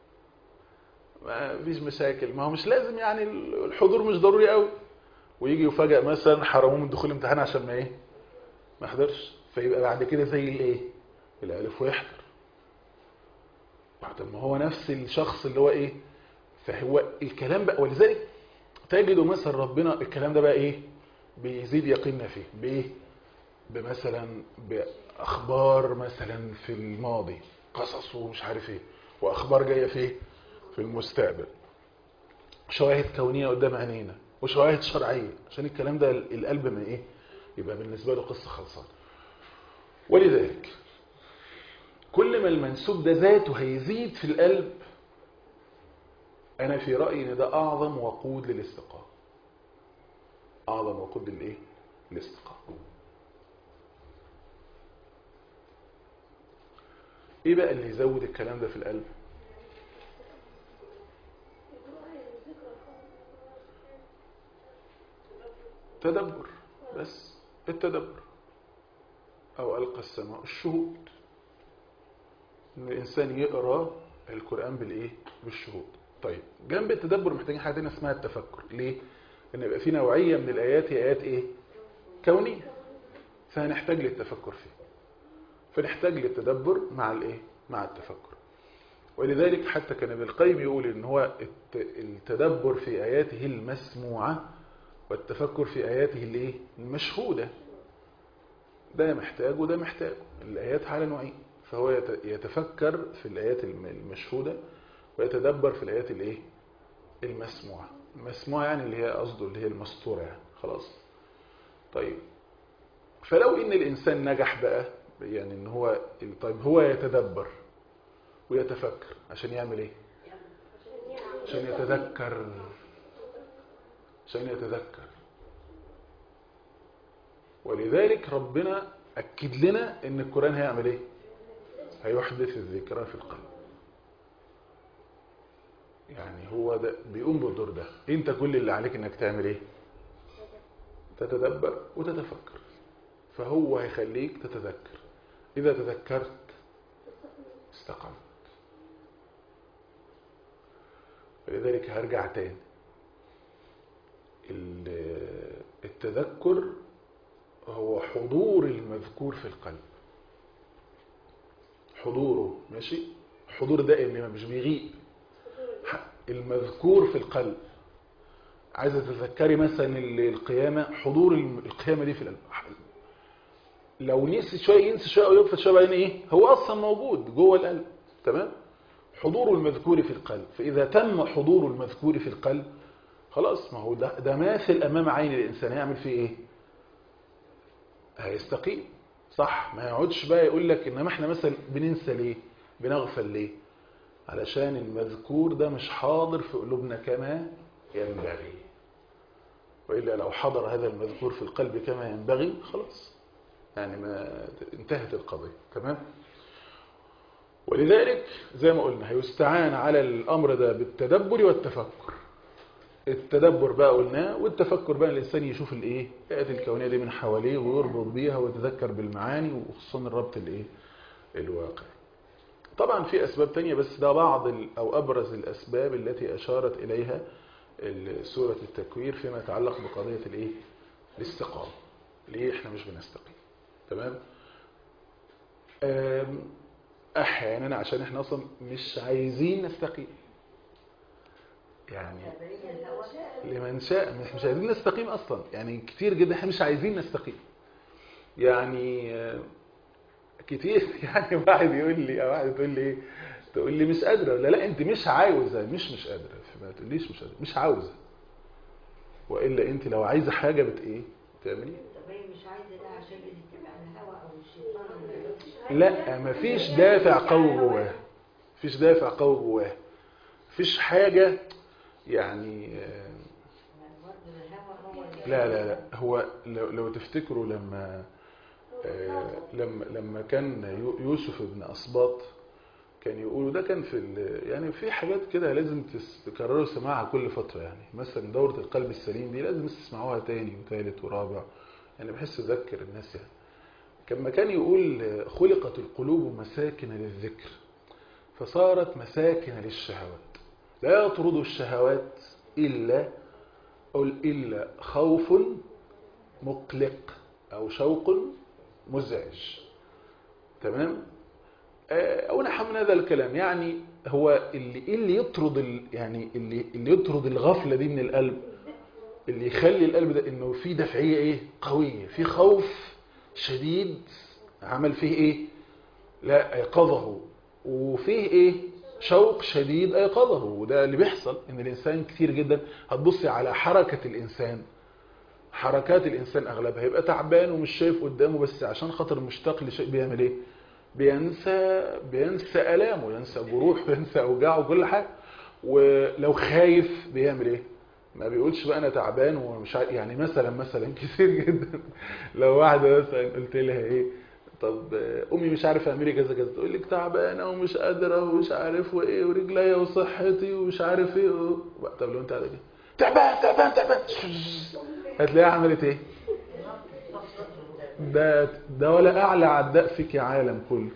ما فيش مشاكل ما هو مش لازم يعني الحضور مش ضروري قوي ويجي يفاجئ مثلا حرموه من دخول الامتحان عشان ما ايه ما حضرش فيبقى بعد كده زي الايه الالف ويحضر طب ما هو نفس الشخص اللي هو ايه فهو الكلام بقى ولذلك تجدوا مثلا ربنا الكلام ده بقى ايه بيزيد يقيننا فيه بايه بمثلا باخبار مثلا في الماضي قصص ومش عارف ايه واخبار جايه في ايه في المستقبل شواهد كونيه قدام عينينا وشواهد شرعيه عشان الكلام ده القلب من ايه يبقى بالنسبه له قصه خلصان ولذلك كل ما المنسوب ده ذاته هيزيد في القلب أنا في رأيي إن ده أعظم وقود للاستقامة أعظم وقود للإيه؟ للاستقامة إيه بقى اللي يزود الكلام ده في القلب؟ تدبر بس التدبر أو ألقى السماء الشهود إن الإنسان يقرأ القرآن بالإيه؟ بالشهود طيب جنب التدبر محتاجين حاجه ثانيه اسمها التفكر ليه ان يبقى في نوعيه من الايات هي ايات ايه كونيه فهنحتاج للتفكر فيه فنحتاج للتدبر مع الايه مع التفكر ولذلك حتى كان ابن القيم يقول ان هو التدبر في اياته المسموعه والتفكر في اياته الايه المشهوده ده محتاج وده محتاج الايات على نوعين فهو يتفكر في الايات المشهوده ويتدبر في الآيات الايه المسموعة المسموعة يعني اللي هي قصده اللي هي المسطورة يعني خلاص طيب فلو ان الانسان نجح بقى يعني ان هو طيب هو يتدبر ويتفكر عشان يعمل ايه عشان يتذكر عشان يتذكر ولذلك ربنا اكد لنا ان القرآن هيعمل ايه هيحدث الذكرى في القلب يعني هو ده بيقوم بالدور ده انت كل اللي عليك انك تعمل ايه تتدبر وتتفكر فهو هيخليك تتذكر اذا تذكرت استقمت ولذلك هرجع تاني التذكر هو حضور المذكور في القلب حضوره ماشي حضور دائم مش بيغيب المذكور في القلب عايزة تذكري مثلا القيامة حضور القيامة دي في القلب لو نسي شوية ينسي شوية أو يغفل شوية بعدين إيه هو أصلا موجود جوه القلب تمام حضور المذكور في القلب فإذا تم حضور المذكور في القلب خلاص ما هو ده, ده ماثل أمام عين الإنسان هيعمل فيه إيه هيستقيم صح ما يقعدش بقى يقول لك إنما إحنا مثلا بننسى ليه بنغفل ليه علشان المذكور ده مش حاضر في قلوبنا كما ينبغي وإلا لو حضر هذا المذكور في القلب كما ينبغي خلاص يعني ما انتهت القضية تمام ولذلك زي ما قلنا هيستعان على الأمر ده بالتدبر والتفكر التدبر بقى قلناه والتفكر بقى الإنسان يشوف الإيه الآيات الكونية دي من حواليه ويربط بيها ويتذكر بالمعاني وخصوصا الربط الإيه الواقع طبعا في أسباب تانية بس ده بعض ال- أو أبرز الأسباب التي أشارت إليها ال- سورة التكوير فيما يتعلق بقضية الإيه؟ الاستقامة ليه إحنا مش بنستقيم تمام أم، أحيانا عشان إحنا أصلا مش عايزين نستقيم يعني لمن شاء مش مش عايزين نستقيم اصلا يعني كتير جدا احنا مش عايزين نستقيم يعني آه، كتير يعني واحد يقول لي او واحد تقول لي ايه تقول لي مش قادره ولا لا انت مش عاوزه مش مش قادره ما تقوليش مش قادره مش عاوزه والا انت لو عايزه حاجه بت ايه تعملي طب هي مش عايزه ده عشان بتتبع الهوى او الشيطان لا مفيش دافع قوي جواه مفيش دافع قوي جواه مفيش حاجه يعني آه، برضه الهوى هو اللي لا لا لا هو لو, لو تفتكروا لما آه، لما لما كان يو- يوسف ابن اسباط كان يقولوا ده كان في ال- يعني في حاجات كده لازم تس- تكرروا سماعها كل فتره يعني مثلا دوره القلب السليم دي لازم تسمعوها تاني وثالث ورابع يعني بحس اذكر الناس يعني كما كان يقول آه، خلقت القلوب مساكن للذكر فصارت مساكن للشهوات لا يطرد الشهوات الا قل إلا خوف مقلق أو شوق مزعج تمام آه، أو نحو من هذا الكلام يعني هو اللي إيه اللي يطرد ال- يعني اللي اللي يطرد الغفلة دي من القلب اللي يخلي القلب ده إنه في دفعية إيه قوية في خوف شديد عمل فيه إيه لا أيقظه وفيه إيه شوق شديد أيقظه وده اللي بيحصل إن الإنسان كتير جدا هتبصي على حركة الإنسان حركات الإنسان أغلبها يبقى تعبان ومش شايف قدامه بس عشان خاطر مشتاق لشيء بيعمل إيه بينسى بينسى آلامه ينسى جروح وينسى أوجاعه وكل حاجة ولو خايف بيعمل إيه ما بيقولش بقى أنا تعبان ومش عارف يعني مثلا مثلا كتير جدا لو واحدة مثلا قلت لها إيه طب امي مش عارف اعملي كذا كذا تقول لك تعبانه ومش قادره ومش عارف وايه ورجليا وصحتي ومش عارف ايه و... طب لو انت قاعده كده تعبان تعبان تعبان هتلاقيها عملت ايه ده ده ولا اعلى عداء فيك يا عالم كله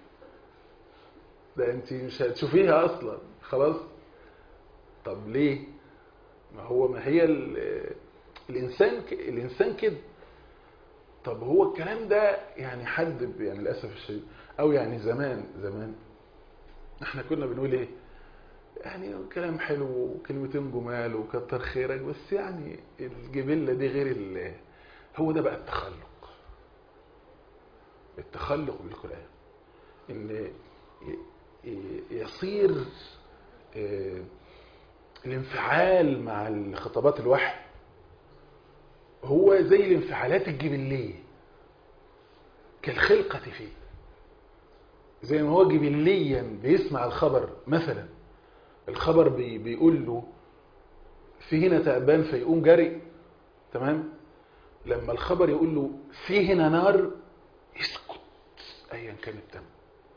ده انت مش هتشوفيها اصلا خلاص طب ليه ما هو ما هي ال- الانسان ك- الانسان كده طب هو الكلام ده يعني حد ب- يعني للاسف الشديد او يعني زمان زمان احنا كنا بنقول ايه يعني كلام حلو وكلمتين جمال وكتر خيرك بس يعني الجبله دي غير ال هو ده بقى التخلق التخلق بالقران ان ي- ي- يصير آه، الانفعال مع الخطابات الوحي هو زي الانفعالات الجبلية كالخلقة فيه زي ما هو جبليا بيسمع الخبر مثلا الخبر بي بيقول له في هنا تعبان فيقوم جري تمام لما الخبر يقول له في هنا نار يسكت ايا كان الدم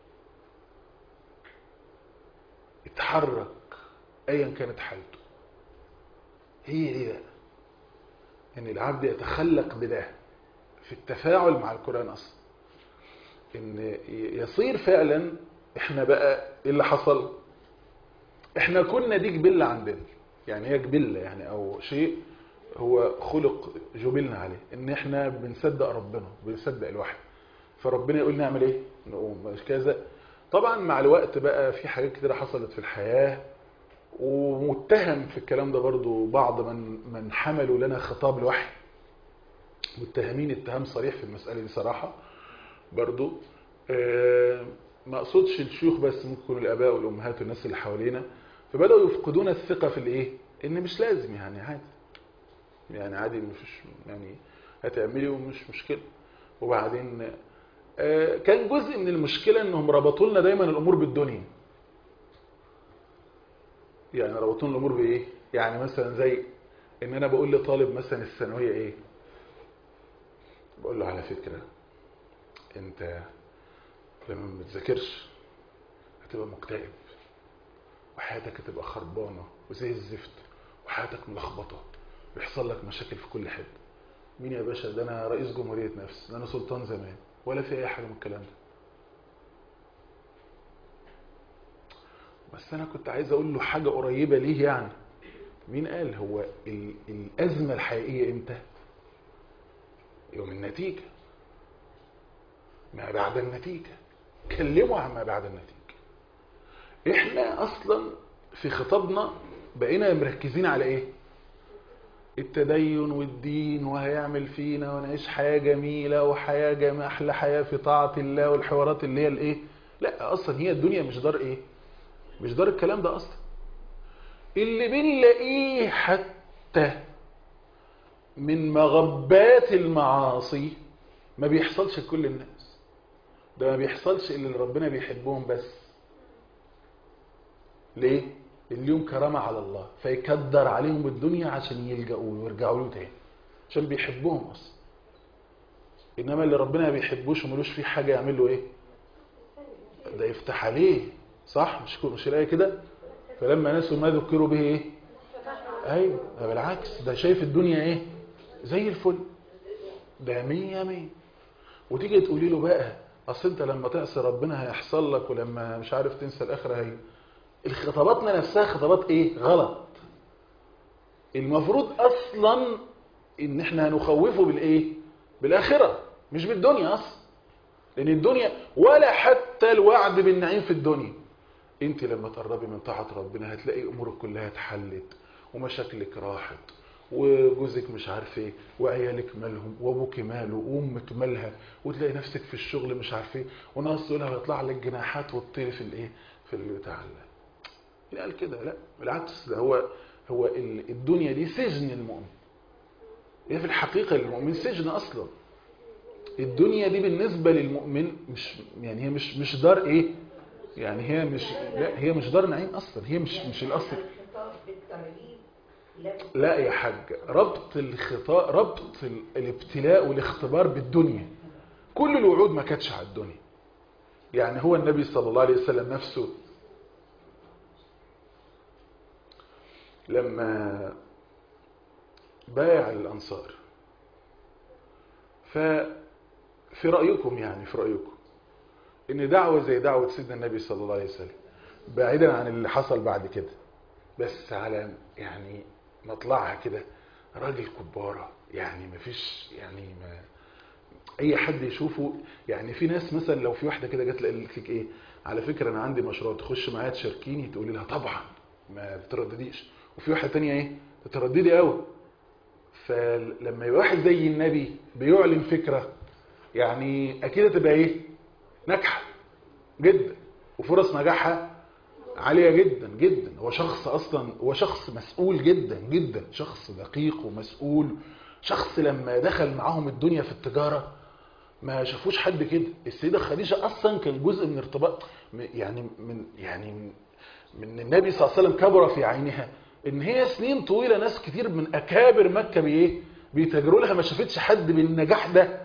يتحرك ايا كانت حالته هي دي بقى ان العبد يتخلق بده في التفاعل مع القرآن اصلا ان يصير فعلا احنا بقى ايه اللي حصل احنا كنا دي جبلة عندنا يعني هي جبلة يعني او شيء هو خلق جبلنا عليه ان احنا بنصدق ربنا بنصدق الوحي فربنا يقول نعمل ايه نقوم مش كذا طبعا مع الوقت بقى في حاجات كتيرة حصلت في الحياة ومتهم في الكلام ده برضو بعض من من حملوا لنا خطاب الوحي متهمين اتهام صريح في المسألة دي صراحة برضو آه، ما اقصدش الشيوخ بس ممكن يكونوا الاباء والامهات والناس اللي حوالينا فبداوا يفقدون الثقة في الايه ان مش لازم يعني عادي يعني عادي مش يعني هتعملي ومش مشكلة وبعدين آه، كان جزء من المشكلة انهم ربطوا لنا دايما الامور بالدنيا يعني ربطوا لنا الامور بايه يعني مثلا زي ان انا بقول لطالب مثلا الثانويه ايه بقول له على فكره انت لما ما بتذاكرش هتبقى مكتئب وحياتك هتبقى خربانه وزي الزفت وحياتك ملخبطه بيحصل لك مشاكل في كل حته مين يا باشا ده انا رئيس جمهوريه نفس ده انا سلطان زمان ولا في اي حاجه من الكلام ده بس انا كنت عايز اقول له حاجه قريبه ليه يعني مين قال هو ال- الازمه الحقيقيه امتى يوم النتيجه ما بعد النتيجه كلموا عن ما بعد النتيجه احنا اصلا في خطابنا بقينا مركزين على ايه التدين والدين وهيعمل فينا ونعيش حياة جميلة وحياة جم... أحلى حياة في طاعة الله والحوارات اللي هي الإيه لا أصلا هي الدنيا مش دار إيه مش دار الكلام ده أصلا اللي بنلاقيه حتى من مغبات المعاصي ما بيحصلش لكل الناس ده ما بيحصلش إلا اللي ربنا بيحبهم بس ليه؟ اليوم كرامة على الله فيكدر عليهم الدنيا عشان يلجأوا ويرجعوا له تاني عشان بيحبهم أصلا إنما اللي ربنا ما بيحبوش وملوش فيه حاجة يعمل له إيه؟ ده يفتح عليه صح؟ مش مش الآية كده؟ فلما نسوا ما ذكروا به إيه؟ أيوه ده بالعكس ده شايف الدنيا إيه؟ زي الفل ده مية مية وتيجي تقولي له بقى أصل أنت لما تعصي ربنا هيحصل لك ولما مش عارف تنسى الآخرة هي الخطاباتنا نفسها خطابات ايه غلط المفروض اصلا ان احنا هنخوفه بالايه بالاخره مش بالدنيا اصلا لان الدنيا ولا حتى الوعد بالنعيم في الدنيا انت لما تقربي من طاعه ربنا هتلاقي امورك كلها اتحلت ومشاكلك راحت وجوزك مش عارف ايه وعيالك مالهم وابوك ماله وامك مالها وتلاقي نفسك في الشغل مش عارف ايه وناس تقولها ويطلع لك جناحات وتطير في الايه في البتاع الله مين قال كده لا بالعكس ده هو هو ال- الدنيا دي سجن المؤمن هي في الحقيقة المؤمن سجن أصلا الدنيا دي بالنسبة للمؤمن مش يعني هي مش مش دار إيه يعني هي مش لا هي مش دار نعيم أصلا هي مش مش الأصل الخطاب بالترغيب لا لا يا حاج ربط الخطاء ربط ال- الابتلاء والاختبار بالدنيا كل الوعود ما كانتش على الدنيا يعني هو النبي صلى الله عليه وسلم نفسه لما بايع الأنصار ففي رأيكم يعني في رأيكم إن دعوة زي دعوة سيدنا النبي صلى الله عليه وسلم بعيدا عن اللي حصل بعد كده بس على يعني مطلعها كده راجل كبارة يعني مفيش يعني ما اي حد يشوفه يعني في ناس مثلا لو في واحده كده جت قالت لك ايه على فكره انا عندي مشروع تخش معايا تشاركيني تقولي لها طبعا ما تتردديش وفي واحده تانية ايه تترددي قوي فلما يبقى واحد زي النبي بيعلن فكره يعني اكيد هتبقى ايه ناجحه جدا وفرص نجاحها عاليه جدا جدا هو شخص اصلا هو شخص مسؤول جدا جدا شخص دقيق ومسؤول شخص لما دخل معاهم الدنيا في التجاره ما شافوش حد كده السيده خديجه اصلا كان جزء من ارتباط م- يعني من يعني من- من النبي صلى الله عليه وسلم كبر في عينها ان هي سنين طويله ناس كتير من اكابر مكه بايه بيتاجروا لها ما شافتش حد بالنجاح ده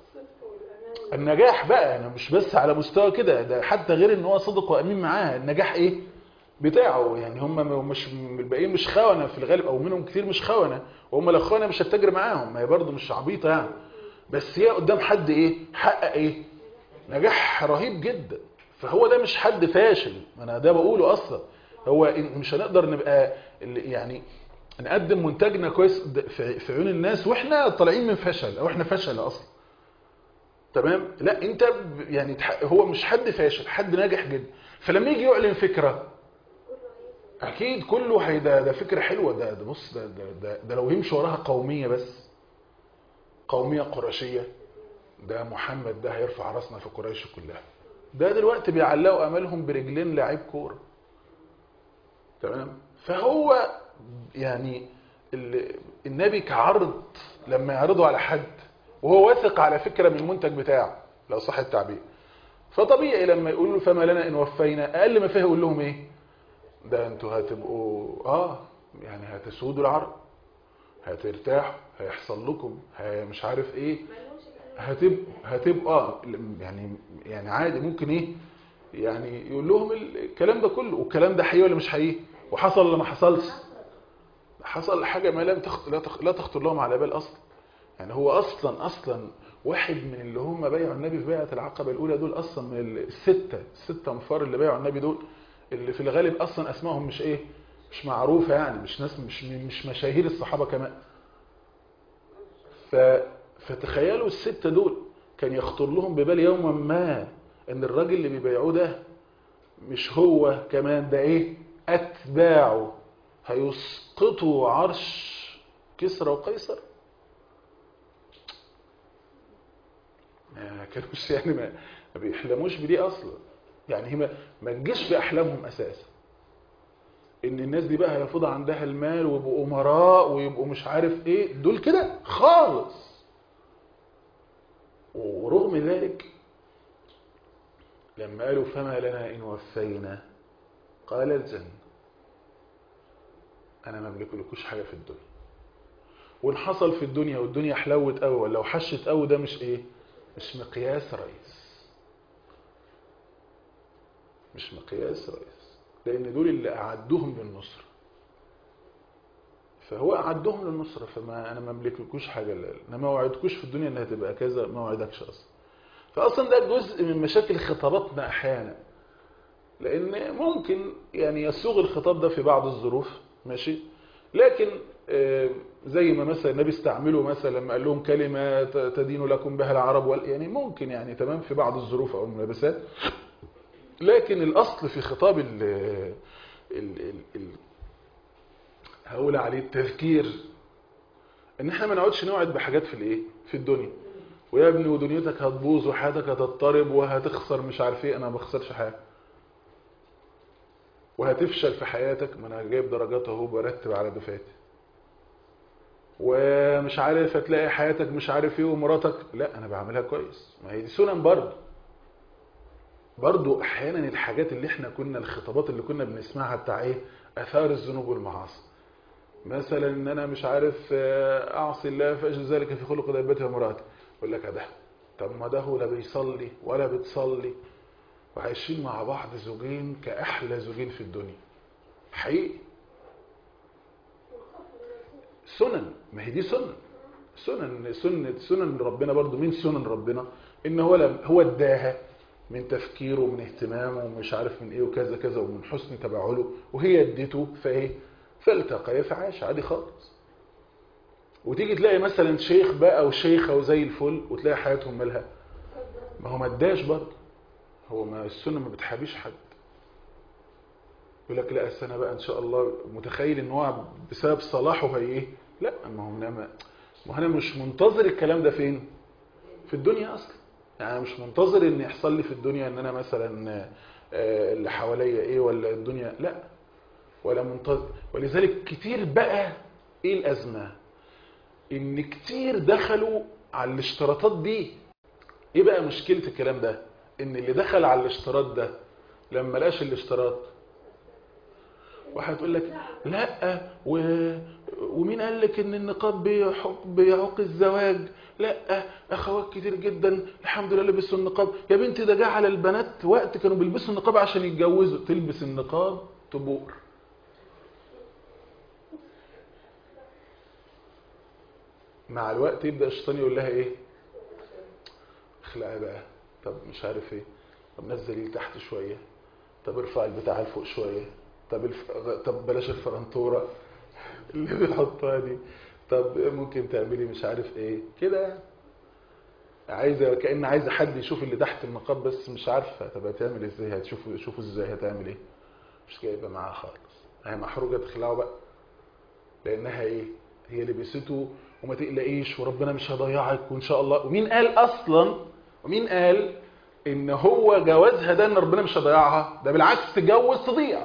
النجاح بقى انا مش بس على مستوى كده ده حتى غير ان هو صدق وامين معاها النجاح ايه بتاعه يعني هم مش الباقيين مش خونه في الغالب او منهم كتير مش خونه وهم لو خونه مش هتتاجر معاهم ما هي برضه مش عبيطه يعني بس هي قدام حد ايه حقق ايه نجاح رهيب جدا فهو ده مش حد فاشل انا ده بقوله اصلا هو إن- مش هنقدر نبقى اللي- يعني نقدم منتجنا كويس د- في في عيون الناس واحنا طالعين من فشل او احنا فشل اصلا تمام لا انت ب- يعني تح- هو مش حد فاشل حد ناجح جدا فلما يجي يعلن فكره اكيد كله هي ده, ده فكره حلوه ده, ده بص ده, ده, ده, ده لو يمشي وراها قوميه بس قوميه قرشيه ده محمد ده هيرفع راسنا في قريش كلها ده دلوقتي بيعلقوا امالهم برجلين لاعب كوره تمام فهو يعني ال- النبي كعرض لما يعرضه على حد وهو واثق على فكره من المنتج بتاعه لو صح التعبير فطبيعي لما يقول له فما لنا ان وفينا اقل ما فيه يقول لهم ايه ده انتوا هتبقوا اه يعني هتسودوا العرب هترتاحوا هيحصل لكم هي مش عارف ايه هتبقوا هتبقوا اه يعني يعني عادي ممكن ايه يعني يقول لهم الكلام ده كله والكلام ده حقيقي ولا مش حقيقي وحصل ولا ما حصلش حصل حاجه ما لم تخطر لا, تخ... لا تخطر لهم على بال اصلا يعني هو اصلا اصلا واحد من اللي هم بايعوا النبي في بيعه العقبه الاولى دول اصلا من السته السته انفار اللي بايعوا النبي دول اللي في الغالب اصلا اسمائهم مش ايه مش معروفه يعني مش ناس مش مش مشاهير الصحابه كمان ف فتخيلوا الستة دول كان يخطر لهم ببال يوما ما ان الراجل اللي بيبيعوه ده مش هو كمان ده ايه اتباعه هيسقطوا عرش كسرى وقيصر ما كانوش يعني ما, ما بيحلموش بدي اصلا يعني هي ما, ما تجيش في احلامهم اساسا ان الناس دي بقى هيفوض عندها المال ويبقوا امراء ويبقوا مش عارف ايه دول كده خالص ورغم ذلك لما قالوا فما لنا ان وفينا قال الجنه انا ما املكلكوش حاجه في الدنيا وان حصل في الدنيا والدنيا حلوت قوي ولا وحشت قوي ده مش ايه مش مقياس رئيس مش مقياس رئيس لان دول اللي اعدوهم للنصر فهو اعدهم للنصر فما انا ما املكلكوش حاجه لا انا ما وعدكوش في الدنيا انها تبقى كذا ما وعدكش اصلا فاصلا ده جزء من مشاكل خطاباتنا احيانا لان ممكن يعني يسوغ الخطاب ده في بعض الظروف ماشي لكن زي ما مثلا النبي استعمله مثلا لما قال لهم كلمة تدين لكم بها العرب وال يعني ممكن يعني تمام في بعض الظروف أو الملابسات لكن الأصل في خطاب ال ال ال ال هقول عليه التذكير ان احنا ما نقعدش نوعد بحاجات في الايه في الدنيا ويا ابني ودنيتك هتبوظ وحياتك هتضطرب وهتخسر مش عارف ايه انا ما بخسرش حاجه وهتفشل في حياتك ما انا جايب درجات اهو برتب على دفعتي ومش عارف هتلاقي حياتك مش عارف ايه ومراتك لا انا بعملها كويس ما هي دي سنن برضه برضه احيانا الحاجات اللي احنا كنا الخطابات اللي كنا بنسمعها بتاع ايه اثار الذنوب والمعاصي مثلا ان انا مش عارف اعصي الله فاجل ذلك في خلق دابتي ومراتي يقول لك ده طب ما ده لا بيصلي ولا بتصلي وعايشين مع بعض زوجين كأحلى زوجين في الدنيا حقيقي سنن ما هي دي سنن سنن سنة سنن ربنا برضو من سنن ربنا ان هو هو اداها من تفكيره ومن اهتمامه ومش عارف من ايه وكذا كذا ومن حسن تبعله وهي اديته فايه فالتقى فعاش عادي خالص وتيجي تلاقي مثلا شيخ بقى وشيخه وزي الفل وتلاقي حياتهم مالها ما هو ما اداش برضه هو ما السنة ما بتحابيش حد يقول لك لا السنة بقى ان شاء الله متخيل ان هو بسبب صلاحه هي ايه لا ما هو ما ما انا مش منتظر الكلام ده فين في الدنيا اصلا يعني انا مش منتظر ان يحصل لي في الدنيا ان انا مثلا اللي حواليا ايه ولا الدنيا لا ولا منتظر ولذلك كتير بقى ايه الازمه ان كتير دخلوا على الاشتراطات دي ايه بقى مشكله الكلام ده ان اللي دخل على الاشتراط ده لما لقاش الاشتراط واحد يقول لك لا و... ومين قال لك ان النقاب بيحق بيعوق الزواج لا اخوات كتير جدا الحمد لله لبسوا النقاب يا بنتي ده جه على البنات وقت كانوا بيلبسوا النقاب عشان يتجوزوا تلبس النقاب تبور مع الوقت يبدا الشيطان يقول لها ايه اخلعي بقى طب مش عارف ايه طب نزلي لتحت شويه طب ارفع البتاع لفوق شويه طب الف... طب بلاش الفرنتوره اللي بيحطها دي طب ممكن تعملي مش عارف ايه كده عايزه كان عايزه حد يشوف اللي تحت النقاب بس مش عارفه طب هتعمل ازاي هتشوفوا شوفوا ازاي هتعمل ايه مش جايبه معاها خالص هي محروجه تخلعه بقى لانها ايه هي لبسته وما تقلقيش وربنا مش هيضيعك وان شاء الله ومين قال اصلا ومين قال ان هو جوازها ده ان ربنا مش هيضيعها ده بالعكس تتجوز تضيع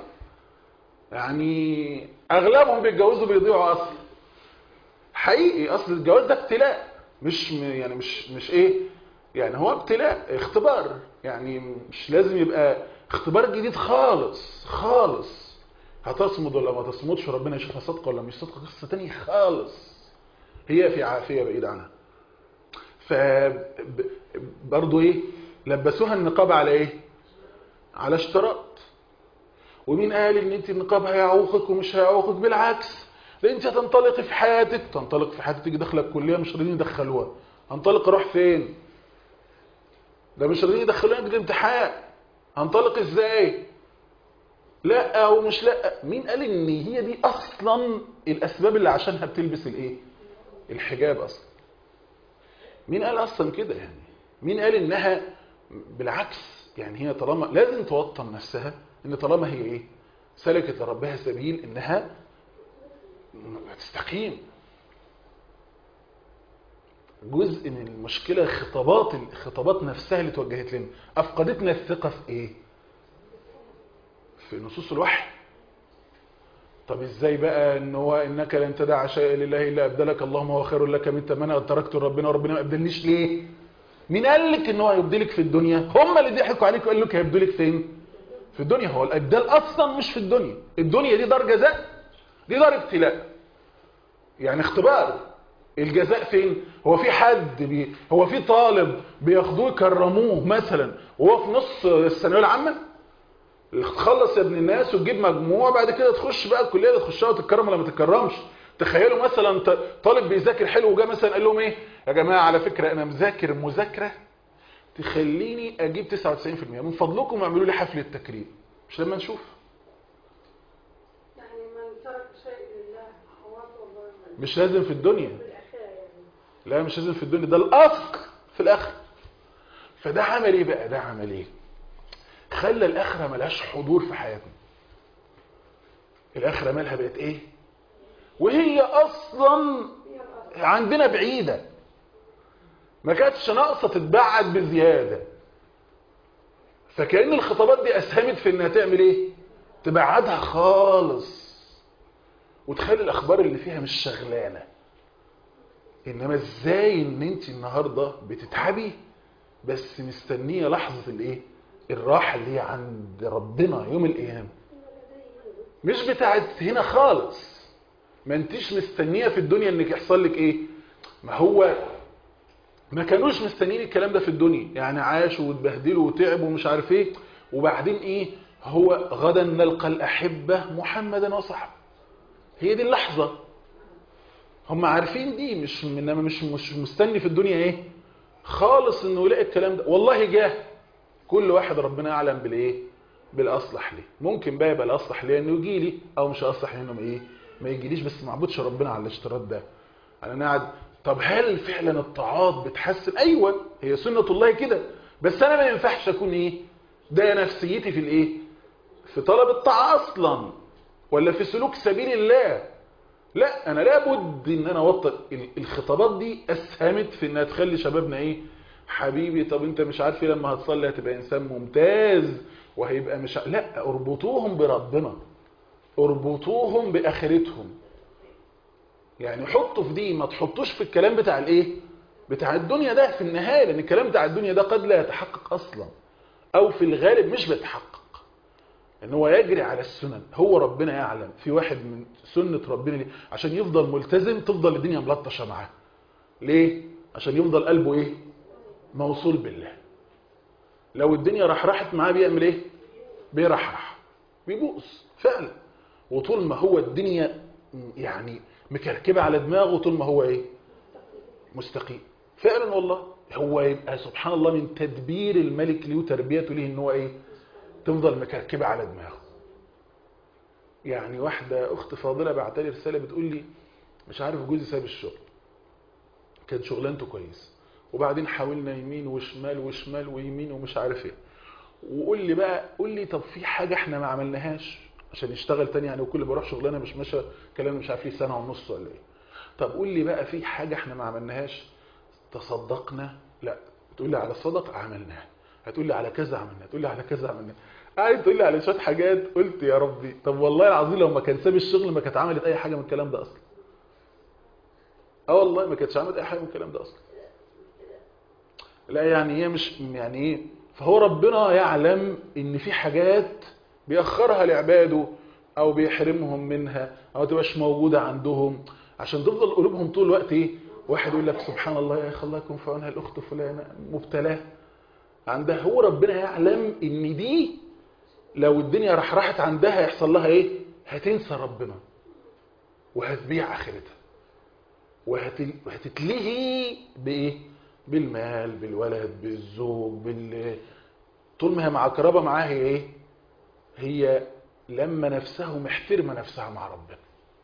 يعني اغلبهم بيتجوزوا بيضيعوا اصلا حقيقي اصل الجواز ده ابتلاء مش يعني مش مش ايه يعني هو ابتلاء اختبار يعني مش لازم يبقى اختبار جديد خالص خالص هتصمد ولا ما تصمدش ربنا يشوفها صدقه ولا مش صدقه قصه تانية خالص هي في عافيه بعيد عنها ف برضه ايه لبسوها النقاب على ايه على اشتراط ومين قال ان انت النقاب هيعوقك ومش هيعوقك بالعكس ده انت هتنطلقي في حياتك تنطلق في حياتك تيجي داخله الكليه مش راضيين يدخلوها هنطلق اروح فين ده مش راضيين يدخلوها في الامتحان هنطلق ازاي لا او مش لا مين قال ان هي دي اصلا الاسباب اللي عشانها بتلبس الايه الحجاب اصلا مين قال اصلا كده يعني مين قال انها بالعكس يعني هي طالما لازم توطن نفسها ان طالما هي ايه سلكت لربها سبيل انها هتستقيم جزء من المشكلة خطابات الخطابات نفسها اللي توجهت لنا أفقدتنا الثقة في إيه؟ في نصوص الوحي طب ازاي بقى ان هو انك لن تدع شيئا لله الا ابدلك اللهم هو خير لك من تمنى تركت ربنا وربنا ما ابدلنيش ليه مين قال لك ان هو هيبدلك في الدنيا هم اللي ضحكوا عليك وقال لك هيبدلك فين في الدنيا هو الابدال اصلا مش في الدنيا الدنيا دي دار جزاء دي دار ابتلاء يعني اختبار الجزاء فين هو في حد بي هو في طالب بياخدوه يكرموه مثلا وهو في نص الثانويه العامه تخلص يا ابن الناس وتجيب مجموع بعد كده تخش بقى الكليه اللي تخشها وتتكرم ولا ما تتكرمش تخيلوا مثلا ط- طالب بيذاكر حلو وجا مثلا قال لهم ايه يا جماعه على فكره انا مذاكر مذاكره تخليني اجيب 99% من فضلكم اعملوا لي حفله تكريم مش لما نشوف يعني من ترك شيء لله خواطر الله مش لازم في الدنيا بالأخير يعني لا مش لازم في الدنيا ده الاصل في الاخر فده عمل ايه بقى ده عمل ايه خلى الاخره ملهاش حضور في حياتنا الاخره مالها بقت ايه وهي اصلا هي الأصل عندنا بعيده ما كانتش ناقصه تتبعد بزياده فكأن الخطابات دي اسهمت في انها تعمل ايه تبعدها خالص وتخلي الاخبار اللي فيها مش شغلانه انما ازاي ان انت النهارده بتتعبي بس مستنيه لحظه الايه الراحه اللي هي عند ربنا يوم القيامه مش بتاعت هنا خالص ما انتيش مستنيه في الدنيا انك يحصل لك ايه ما هو ما كانوش مستنيين الكلام ده في الدنيا يعني عاشوا واتبهدلوا وتعبوا ومش عارف ايه وبعدين ايه هو غدا نلقى الاحبه محمدا وصحبه هي دي اللحظه هم عارفين دي مش انما مش مش مستني في الدنيا ايه خالص انه يلاقي الكلام ده والله جاه كل واحد ربنا يعلم بالايه بالاصلح ليه ممكن بقى يبقى الاصلح ليه انه يجي لي او مش اصلح ليه انه ايه ما يجيليش بس ما اعبدش ربنا على الاشتراط ده انا قاعد طب هل فعلا الطاعات بتحسن ايوه هي سنه الله كده بس انا ما ينفعش اكون ايه ده نفسيتي في الايه في طلب الطاعه اصلا ولا في سلوك سبيل الله لا انا لابد ان انا اوطن ال- الخطابات دي اسهمت في انها تخلي شبابنا ايه حبيبي طب انت مش عارف ايه لما هتصلي هتبقى انسان ممتاز وهيبقى مش ع- لا اربطوهم بربنا اربطوهم باخرتهم يعني حطوا في دي ما تحطوش في الكلام بتاع الايه بتاع الدنيا ده في النهايه لان الكلام بتاع الدنيا ده قد لا يتحقق اصلا او في الغالب مش بيتحقق ان هو يجري على السنن هو ربنا يعلم في واحد من سنة ربنا ليه عشان يفضل ملتزم تفضل الدنيا ملطشة معاه ليه عشان يفضل قلبه ايه موصول بالله لو الدنيا راح راحت معاه بيعمل ايه بيرحرح بيبوظ فعلا وطول ما هو الدنيا يعني مكركبة على دماغه طول ما هو ايه مستقيم فعلا والله هو يبقى سبحان الله من تدبير الملك ليه وتربيته ليه ان هو ايه تفضل مكركبة على دماغه يعني واحدة أخت فاضلة بعتلي رسالة بتقول لي مش عارف جوزي ساب الشغل كان شغلانته كويس وبعدين حاولنا يمين وشمال وشمال ويمين ومش عارف ايه وقول لي بقى قول لي طب في حاجة احنا ما عملناهاش عشان يشتغل تاني يعني وكل بروح شغلانه مش ماشيه كلام مش عارف ليه سنه ونص ولا ايه طب قول لي بقى في حاجه احنا ما عملناهاش تصدقنا لا تقول لي على الصدق عملناها هتقول لي على كذا عملنا تقول لي على كذا عملنا قاعد تقول لي على شويه حاجات قلت يا ربي طب والله العظيم لو ما كان ساب الشغل ما كانت عملت اي حاجه من الكلام ده اصلا اه والله ما كانتش عملت اي حاجه من الكلام ده اصلا لا يعني هي مش يعني ايه فهو ربنا يعلم ان في حاجات بيأخرها لعباده او بيحرمهم منها او تبقاش موجودة عندهم عشان تفضل قلوبهم طول الوقت ايه واحد يقول لك سبحان الله يا اخي الله يكون في عونها الاخت فلانه مبتلاه عندها هو ربنا يعلم ان دي لو الدنيا راح راحت عندها يحصل لها ايه هتنسى ربنا وهتبيع اخرتها وهت- وهتتلهي بايه بالمال بالولد بالزوج بال طول ما هي معكربه معاه هي ايه هي لما نفسها محترمة نفسها مع ربنا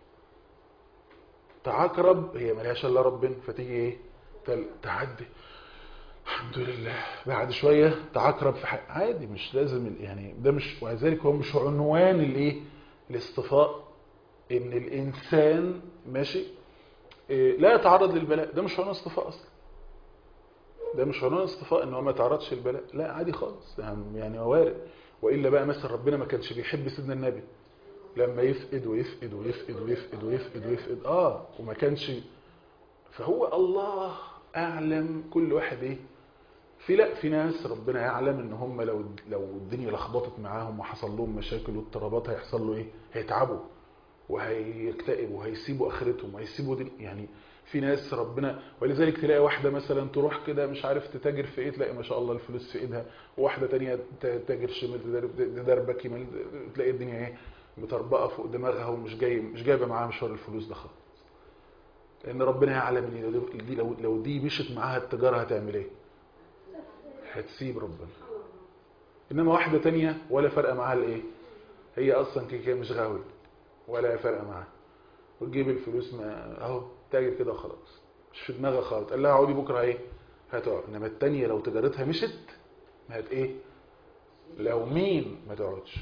تعقرب هي ملهاش الا ربنا فتيجي ايه تل- تعدي الحمد لله بعد شوية تعقرب في حق عادي مش لازم ال- يعني ده مش ولذلك هو مش عنوان الايه الاصطفاء ان الانسان ماشي إيه، لا يتعرض للبلاء ده مش عنوان اصطفاء اصلا ده مش عنوان اصطفاء ان هو ما يتعرضش للبلاء لا عادي خالص يعني يعني هو وارد والا بقى مثلا ربنا ما كانش بيحب سيدنا النبي لما يفقد ويفقد ويفقد ويفقد ويفقد ويفقد اه وما كانش فهو الله اعلم كل واحد ايه في لا في ناس ربنا يعلم ان هم لو لو الدنيا لخبطت معاهم وحصل لهم مشاكل واضطرابات هيحصل له ايه هيتعبوا وهيكتئبوا وهيسيبوا اخرتهم وهيسيبوا دين يعني في ناس ربنا ولذلك تلاقي واحده مثلا تروح كده مش عارف تتاجر في ايه تلاقي ما شاء الله الفلوس في ايدها وواحده تانية ت- تاجر شمال تدرب- تدربك يمين تلاقي الدنيا ايه مطربقه فوق دماغها ومش جاي مش جايبه معاها مشوار الفلوس ده خالص لان ربنا يعلم ان لو دي لو, لو دي مشت معاها التجاره هتعمل ايه هتسيب ربنا انما واحده تانية ولا فرق معاها الايه هي اصلا كده كده مش غاويه ولا فرق معاها وتجيب الفلوس ما اهو تاجر كده وخلاص مش في دماغها خالص قال لها عودي بكره ايه هتقعد انما التانية لو تجارتها مشت ما هت ايه لو مين ما تقعدش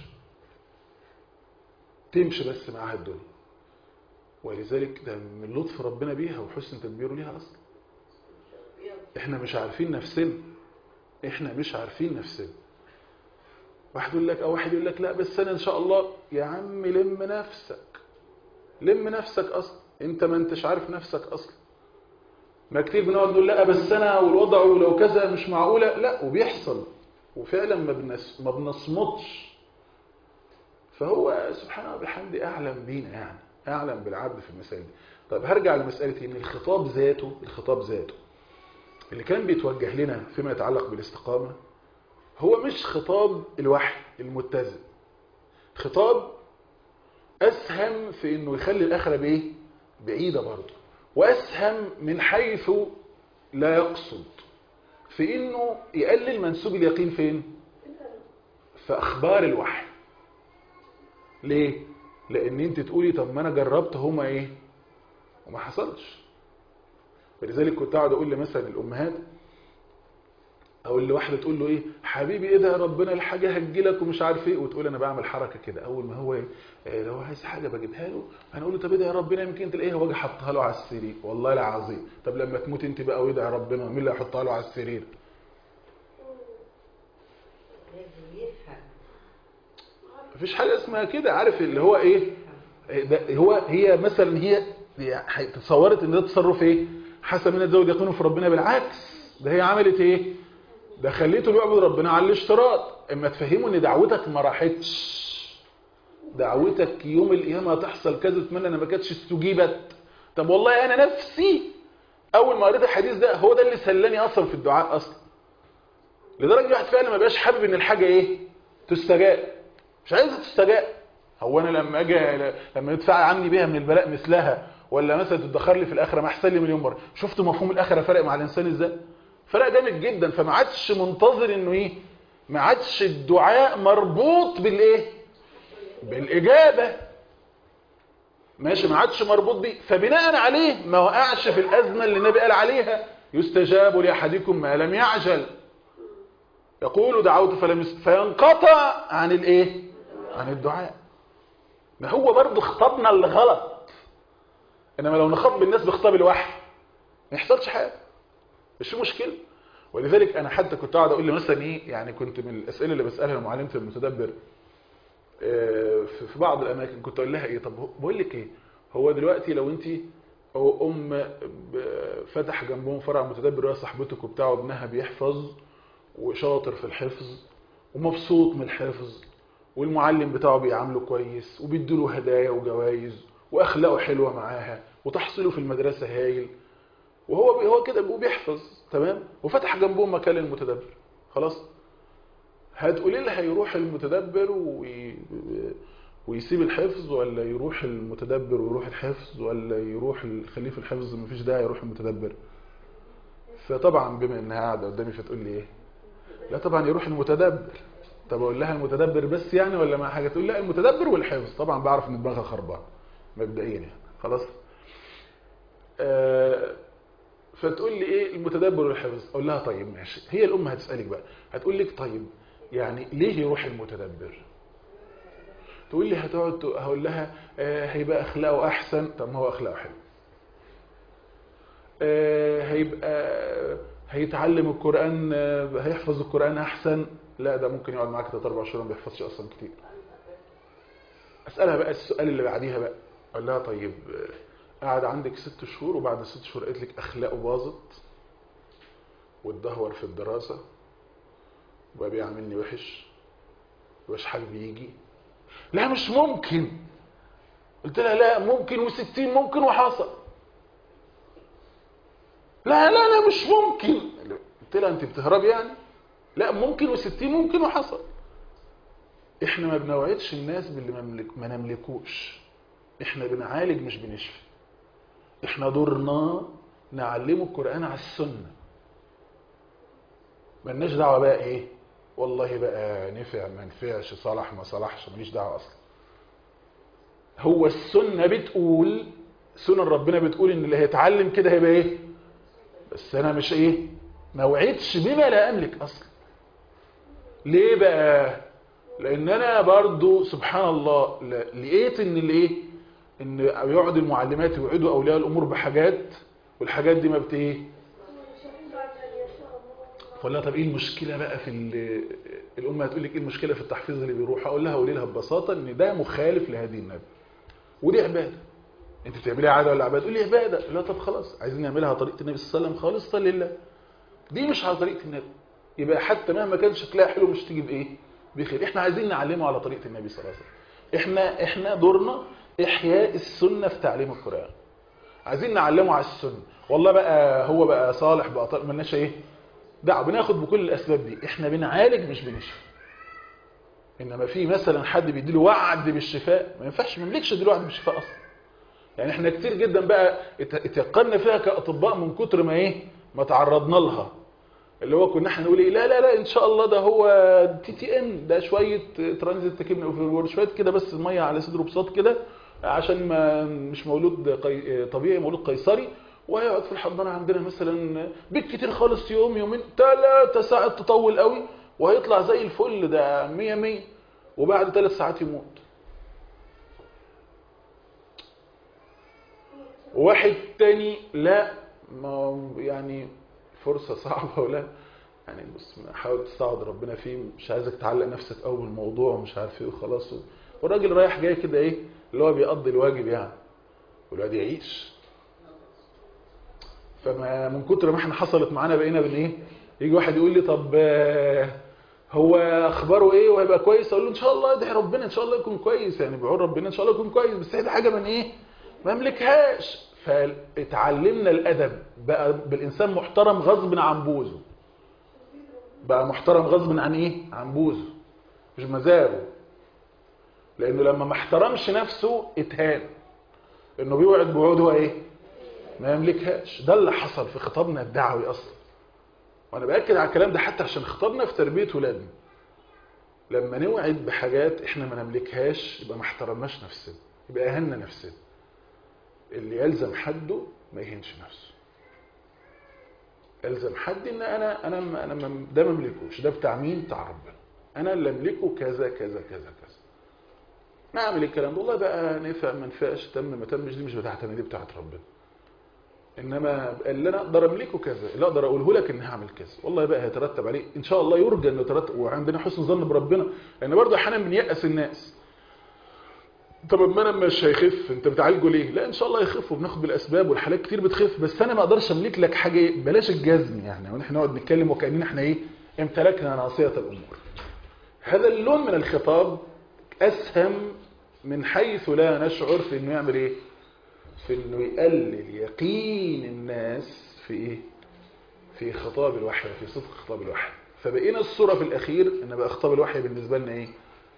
تمشي بس معاها الدنيا ولذلك ده من لطف ربنا بيها وحسن تدبيره ليها اصلا احنا مش عارفين نفسنا احنا مش عارفين نفسنا واحد يقول لك او واحد يقول لك لا بس انا ان شاء الله يا عم لم نفسك لم نفسك اصلا انت ما انتش عارف نفسك اصلا ما كتير بنقعد نقول لا بس انا والوضع ولو كذا مش معقوله لا وبيحصل وفعلا ما بنس ما بنصمتش فهو سبحانه وبحمده اعلم بينا يعني اعلم بالعبد في المسائل دي طيب هرجع لمساله ان الخطاب ذاته الخطاب ذاته اللي كان بيتوجه لنا فيما يتعلق بالاستقامه هو مش خطاب الوحي المتزن خطاب أسهم في أنه يخلي الآخرة بإيه؟ بعيدة برضه وأسهم من حيث لا يقصد في أنه يقلل منسوب اليقين فين؟ في أخبار الوحي ليه؟ لأن أنت تقولي طب ما أنا جربت هما إيه؟ وما حصلش ولذلك كنت أقعد أقول مثلا الأمهات او اللي واحده تقول له ايه حبيبي ايه ده يا ربنا الحاجه هتجيلك ومش عارف ايه وتقول انا بعمل حركه كده اول ما هو إيه لو عايز حاجه بجيبها له هنقول له طب ايه ده يا ربنا يمكن تلاقيها واجي احطها له على السرير والله العظيم طب لما تموت انت بقى ويدعي ربنا مين اللي هيحطها له على السرير لازم يفهم مفيش حاجه اسمها كده عارف اللي هو ايه ده هو هي مثلا هي هي تصورت ان ده تصرف ايه حسب من الزوج يقينه في ربنا بالعكس ده هي عملت ايه ده خليته بيعبد ربنا على الاشتراط اما تفهموا ان دعوتك ما راحتش دعوتك يوم القيامه هتحصل كذا اتمنى ان ما كانتش استجيبت طب والله انا نفسي اول ما قريت الحديث ده هو ده اللي سلاني اصلا في الدعاء اصلا لدرجه الواحد فعلا ما بقاش حابب ان الحاجه ايه تستجاب مش عايزها تستجاب هو انا لما اجي لما يدفع عني بيها من البلاء مثلها ولا مثلا تدخر لي في الاخره ما احسن لي مليون مره شفت مفهوم الاخره فرق مع الانسان ازاي فرق جامد جدا فما عادش منتظر انه ايه ما عادش الدعاء مربوط بالايه بالاجابه ماشي ما عادش مربوط بيه فبناء عليه ما وقعش في الازمه اللي النبي قال عليها يستجاب لاحدكم ما لم يعجل يقول دعوت فلم يست... فينقطع عن الايه عن الدعاء ما هو برضه خطابنا اللي غلط انما لو نخاطب الناس بخطاب الوحي ما يحصلش حاجه مش في مشكله ولذلك انا حتى كنت قاعد اقول لي مثلا ايه يعني كنت من الاسئله اللي بسالها لمعلمه المتدبر آه، في في بعض الاماكن كنت اقول لها ايه طب هو- بقول لك ايه هو دلوقتي لو انت هو ام ب- فتح جنبهم فرع متدبر وهي صاحبتك وبتاع وابنها بيحفظ وشاطر في الحفظ ومبسوط من الحفظ والمعلم بتاعه بيعامله كويس وبيديله هدايا وجوائز واخلاقه حلوه معاها وتحصيله في المدرسه هايل وهو بي هو كده وبيحفظ تمام وفتح جنبهم مكان المتدبر خلاص هتقولي لها يروح المتدبر وي... ويسيب الحفظ ولا يروح المتدبر ويروح الحفظ ولا يروح يخليه في الحفظ مفيش داعي يروح المتدبر فطبعا بما انها قاعده قدامي فتقول لي ايه لا طبعا يروح المتدبر طب اقول لها المتدبر بس يعني ولا مع حاجه تقول لا المتدبر والحفظ طبعا بعرف ان دماغها خربانه مبدئيا يعني خلاص آه فتقول لي ايه المتدبر والحفظ اقول لها طيب ماشي هي الام هتسالك بقى هتقول لك طيب يعني ليه يروح المتدبر تقول لي هتقعد هقول لها آه هيبقى اخلاقه احسن طب ما هو اخلاقه حلو آه هيبقى هيتعلم القرآن آه هيحفظ القرآن أحسن لا ده ممكن يقعد معاك 3 4 شهور ما بيحفظش أصلا كتير أسألها بقى السؤال اللي بعديها بقى أقول لها طيب آه، قعد عندك ست شهور وبعد ست شهور قالت لك أخلاقه باظت واتدهور في الدراسة وبقى بيعاملني وحش مبقاش حاجة بيجي لا مش ممكن قلت لها لا ممكن وستين ممكن وحصل لا لا لا مش ممكن قلت لها انت بتهربي يعني لا ممكن وستين ممكن وحصل احنا ما بنوعدش الناس باللي ما, نملك ما نملكوش احنا بنعالج مش بنشفي احنا دورنا نعلمه القرآن على السنة ملناش دعوة بقى ايه والله بقى نفع ما نفعش صلح ما صلحش ماليش دعوة اصلا هو السنة بتقول سنن ربنا بتقول ان اللي هيتعلم كده هيبقى ايه بس انا مش ايه ما وعدتش بما لا املك اصلا ليه بقى لان انا برضو سبحان الله ل- لقيت ان الايه ان يقعد المعلمات يوعدوا اولياء الامور بحاجات والحاجات دي ما بت ايه فقول لها طب ايه المشكله بقى في ال- الام هتقول لك ايه المشكله في التحفيظ اللي بيروح اقول لها قولي لها ببساطه ان ده مخالف لهدي النبي ودي عباده انت بتعمليها عاده ولا عباده تقول لي عباده لا طب خلاص عايزين نعملها على طريقه النبي صلى الله عليه وسلم خالصه لله دي مش على طريقه النبي يبقى حتى مهما كان شكلها حلو مش تيجي بايه بخير احنا عايزين نعلمه على طريقه النبي صلى الله عليه وسلم احنا احنا دورنا احياء السنه في تعليم القران عايزين نعلمه على السنه والله بقى هو بقى صالح بقى طالب مالناش ايه دعوه بناخد بكل الاسباب دي احنا بنعالج مش بنشفي انما في مثلا حد بيديله وعد بالشفاء ما ينفعش ما نملكش اديله وعد بالشفاء اصلا يعني احنا كتير جدا بقى ات- اتيقنا فيها كاطباء من كتر ما ايه ما تعرضنا لها اللي هو كنا احنا نقول ايه لا لا لا ان شاء الله ده هو تي تي ام ده شويه ترانزيت تكيمن اوفر شويه كده بس الميه على صدره بساط كده عشان ما مش مولود قي... طبيعي مولود قيصري وهيقعد في الحضانه عندنا مثلا بالكتير خالص يوم يومين ثلاثة ساعات تطول قوي وهيطلع زي الفل ده 100 100 وبعد ثلاث ساعات يموت وواحد تاني لا ما يعني فرصة صعبة ولا يعني بص حاول تستعوض ربنا فيه مش عايزك تعلق نفسك قوي بالموضوع ومش عارف ايه وخلاص والراجل رايح جاي كده ايه اللي هو بيقضي الواجب يعني والواد يعيش فما من كتر ما احنا حصلت معانا بقينا بن ايه يجي واحد يقول لي طب آه، هو اخباره ايه وهيبقى كويس اقول له ان شاء الله ادعي ربنا ان شاء الله يكون كويس يعني بعون ربنا ان شاء الله يكون كويس بس هي دي حاجه من ايه ما املكهاش فاتعلمنا الادب بقى بالانسان محترم غصب عن بوزه بقى محترم غصب عن ايه عن بوزه مش مزاجه لانه لما ما احترمش نفسه اتهان انه بيوعد بوعود هو ايه ما يملكهاش ده اللي حصل في خطابنا الدعوي اصلا وانا باكد على الكلام ده حتى عشان خطابنا في تربيه ولادنا لما نوعد بحاجات احنا ما نملكهاش يبقى ما احترمناش نفسنا يبقى اهنا نفسنا اللي يلزم حده ما يهنش نفسه يلزم حد ان انا انا ما- انا ما- ده ما املكوش ده بتاع مين بتاع ربنا انا اللي املكه كذا كذا كذا كذا نعمل الكلام ده والله بقى نفع ما نفعش تم ما تمش دي مش بتاعتنا دي بتاعت ربنا انما اللي انا اقدر املكه كذا اللي اقدر اقوله لك ان هعمل كذا والله بقى هيترتب عليه ان شاء الله يرجى انه يترتب وعندنا حسن ظن بربنا لان برضه احيانا بنيأس الناس طب ما انا مش هيخف انت بتعالجه ليه لا ان شاء الله يخف وبناخد بالاسباب والحالات كتير بتخف بس انا ما اقدرش املك لك حاجه إيه؟ بلاش الجزم يعني ونحن نقعد نتكلم وكاننا احنا ايه امتلكنا ناصيه الامور هذا اللون من الخطاب اسهم من حيث لا نشعر في انه يعمل ايه في انه يقلل يقين الناس في ايه في خطاب الوحي في صدق خطاب الوحي فبقينا الصورة في الاخير ان بقى خطاب الوحي بالنسبة لنا ايه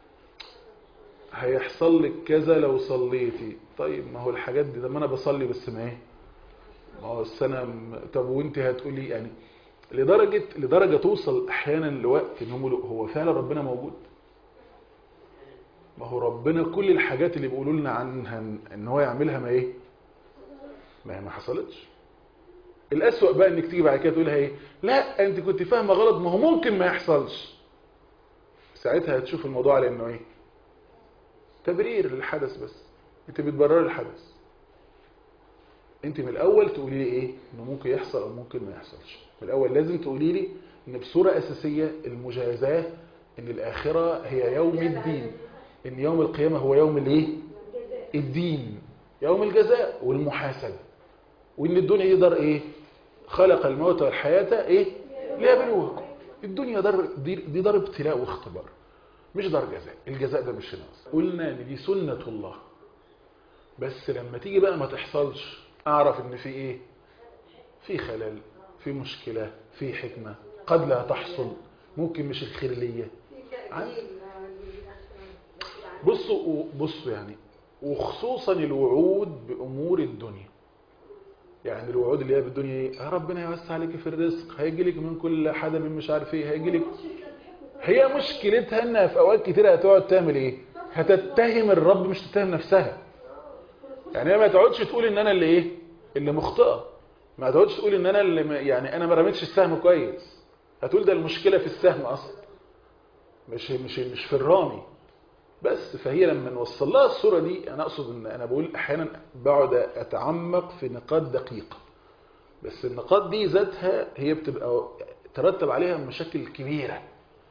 هيحصل لك كذا لو صليتي طيب ما هو الحاجات دي ده ما انا بصلي بس ما ايه ما هو السنة م- طب وانت هتقولي يعني لدرجة لدرجة توصل احيانا لوقت انهم يقولوا هو فعلا ربنا موجود ما هو ربنا كل الحاجات اللي بيقولوا لنا عنها ان هو يعملها ما ايه ما هي ما حصلتش الأسوأ بقى انك تيجي بعد كده تقولها ايه لا انت كنت فاهمه غلط ما هو ممكن ما يحصلش ساعتها هتشوف الموضوع على انه ايه تبرير للحدث بس انت بتبرر الحدث انت من الاول تقولي لي ايه انه ممكن يحصل او ممكن ما يحصلش من الاول لازم تقولي لي ان بصوره اساسيه المجازاه ان الاخره هي يوم الدين ان يوم القيامه هو يوم الايه الدين يوم الجزاء والمحاسبه وان الدنيا دي دار ايه خلق الموت والحياه ايه ليبلوكم الدنيا دار دي, دي دار ابتلاء واختبار مش دار جزاء الجزاء ده مش ناقص قلنا ان دي سنه الله بس لما تيجي بقى ما تحصلش اعرف ان في ايه في خلل في مشكله في حكمه قد لا تحصل ممكن مش الخير ليا بصوا بصوا يعني وخصوصا الوعود بامور الدنيا يعني الوعود اللي هي بالدنيا ايه يا ربنا يوسع عليك في الرزق هيجي لك من كل حدا من مش عارف ايه هيجي لك هي مشكلتها انها في اوقات كتير هتقعد تعمل ايه هتتهم الرب مش تتهم نفسها يعني هي ما تقعدش تقول ان انا اللي ايه اللي مخطئه ما تقعدش تقول ان انا اللي يعني انا ما رميتش السهم كويس هتقول ده المشكله في السهم اصلا مش مش مش في الرامي بس فهي لما نوصل لها الصوره دي انا اقصد ان انا بقول احيانا بقعد اتعمق في نقاط دقيقه بس النقاط دي ذاتها هي بتبقى ترتب عليها مشاكل كبيره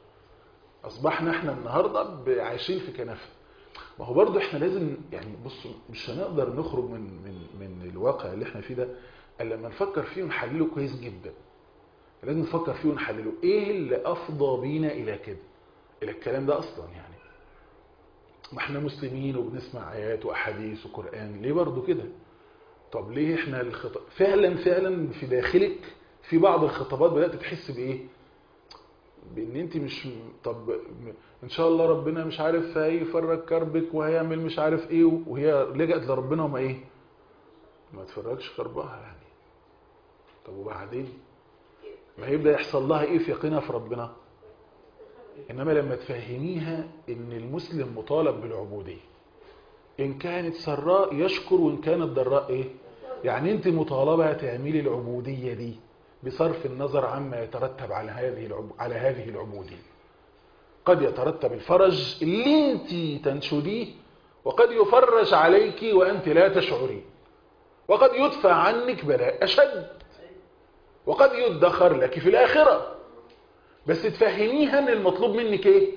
اصبحنا احنا النهارده عايشين في كنفه ما هو برضه احنا لازم يعني بصوا مش هنقدر نخرج من من من الواقع اللي احنا فيه ده الا لما نفكر فيه ونحلله كويس جدا لازم نفكر فيه ونحلله ايه اللي افضى بينا الى كده الى الكلام ده اصلا يعني ما احنا مسلمين وبنسمع ايات واحاديث وقران ليه برضه كده طب ليه احنا الخطاب فعلا فعلا في داخلك في بعض الخطابات بدات تحس بايه بان انت مش طب ان شاء الله ربنا مش عارف هيفرج كربك وهيعمل مش عارف ايه وهي لجأت لربنا وما ايه ما تفرجش كربها يعني طب وبعدين ما هيبدا يحصل لها ايه في يقينها في ربنا انما لما تفهميها ان المسلم مطالب بالعبوديه ان كانت سراء يشكر وان كانت ضراء ايه يعني انت مطالبه تعملي العبوديه دي بصرف النظر عما يترتب على هذه العب... على هذه العبوديه قد يترتب الفرج اللي انت تنشديه وقد يفرج عليك وانت لا تشعرين وقد يدفع عنك بلاء اشد وقد يدخر لك في الاخره بس تفهميها ان المطلوب منك ايه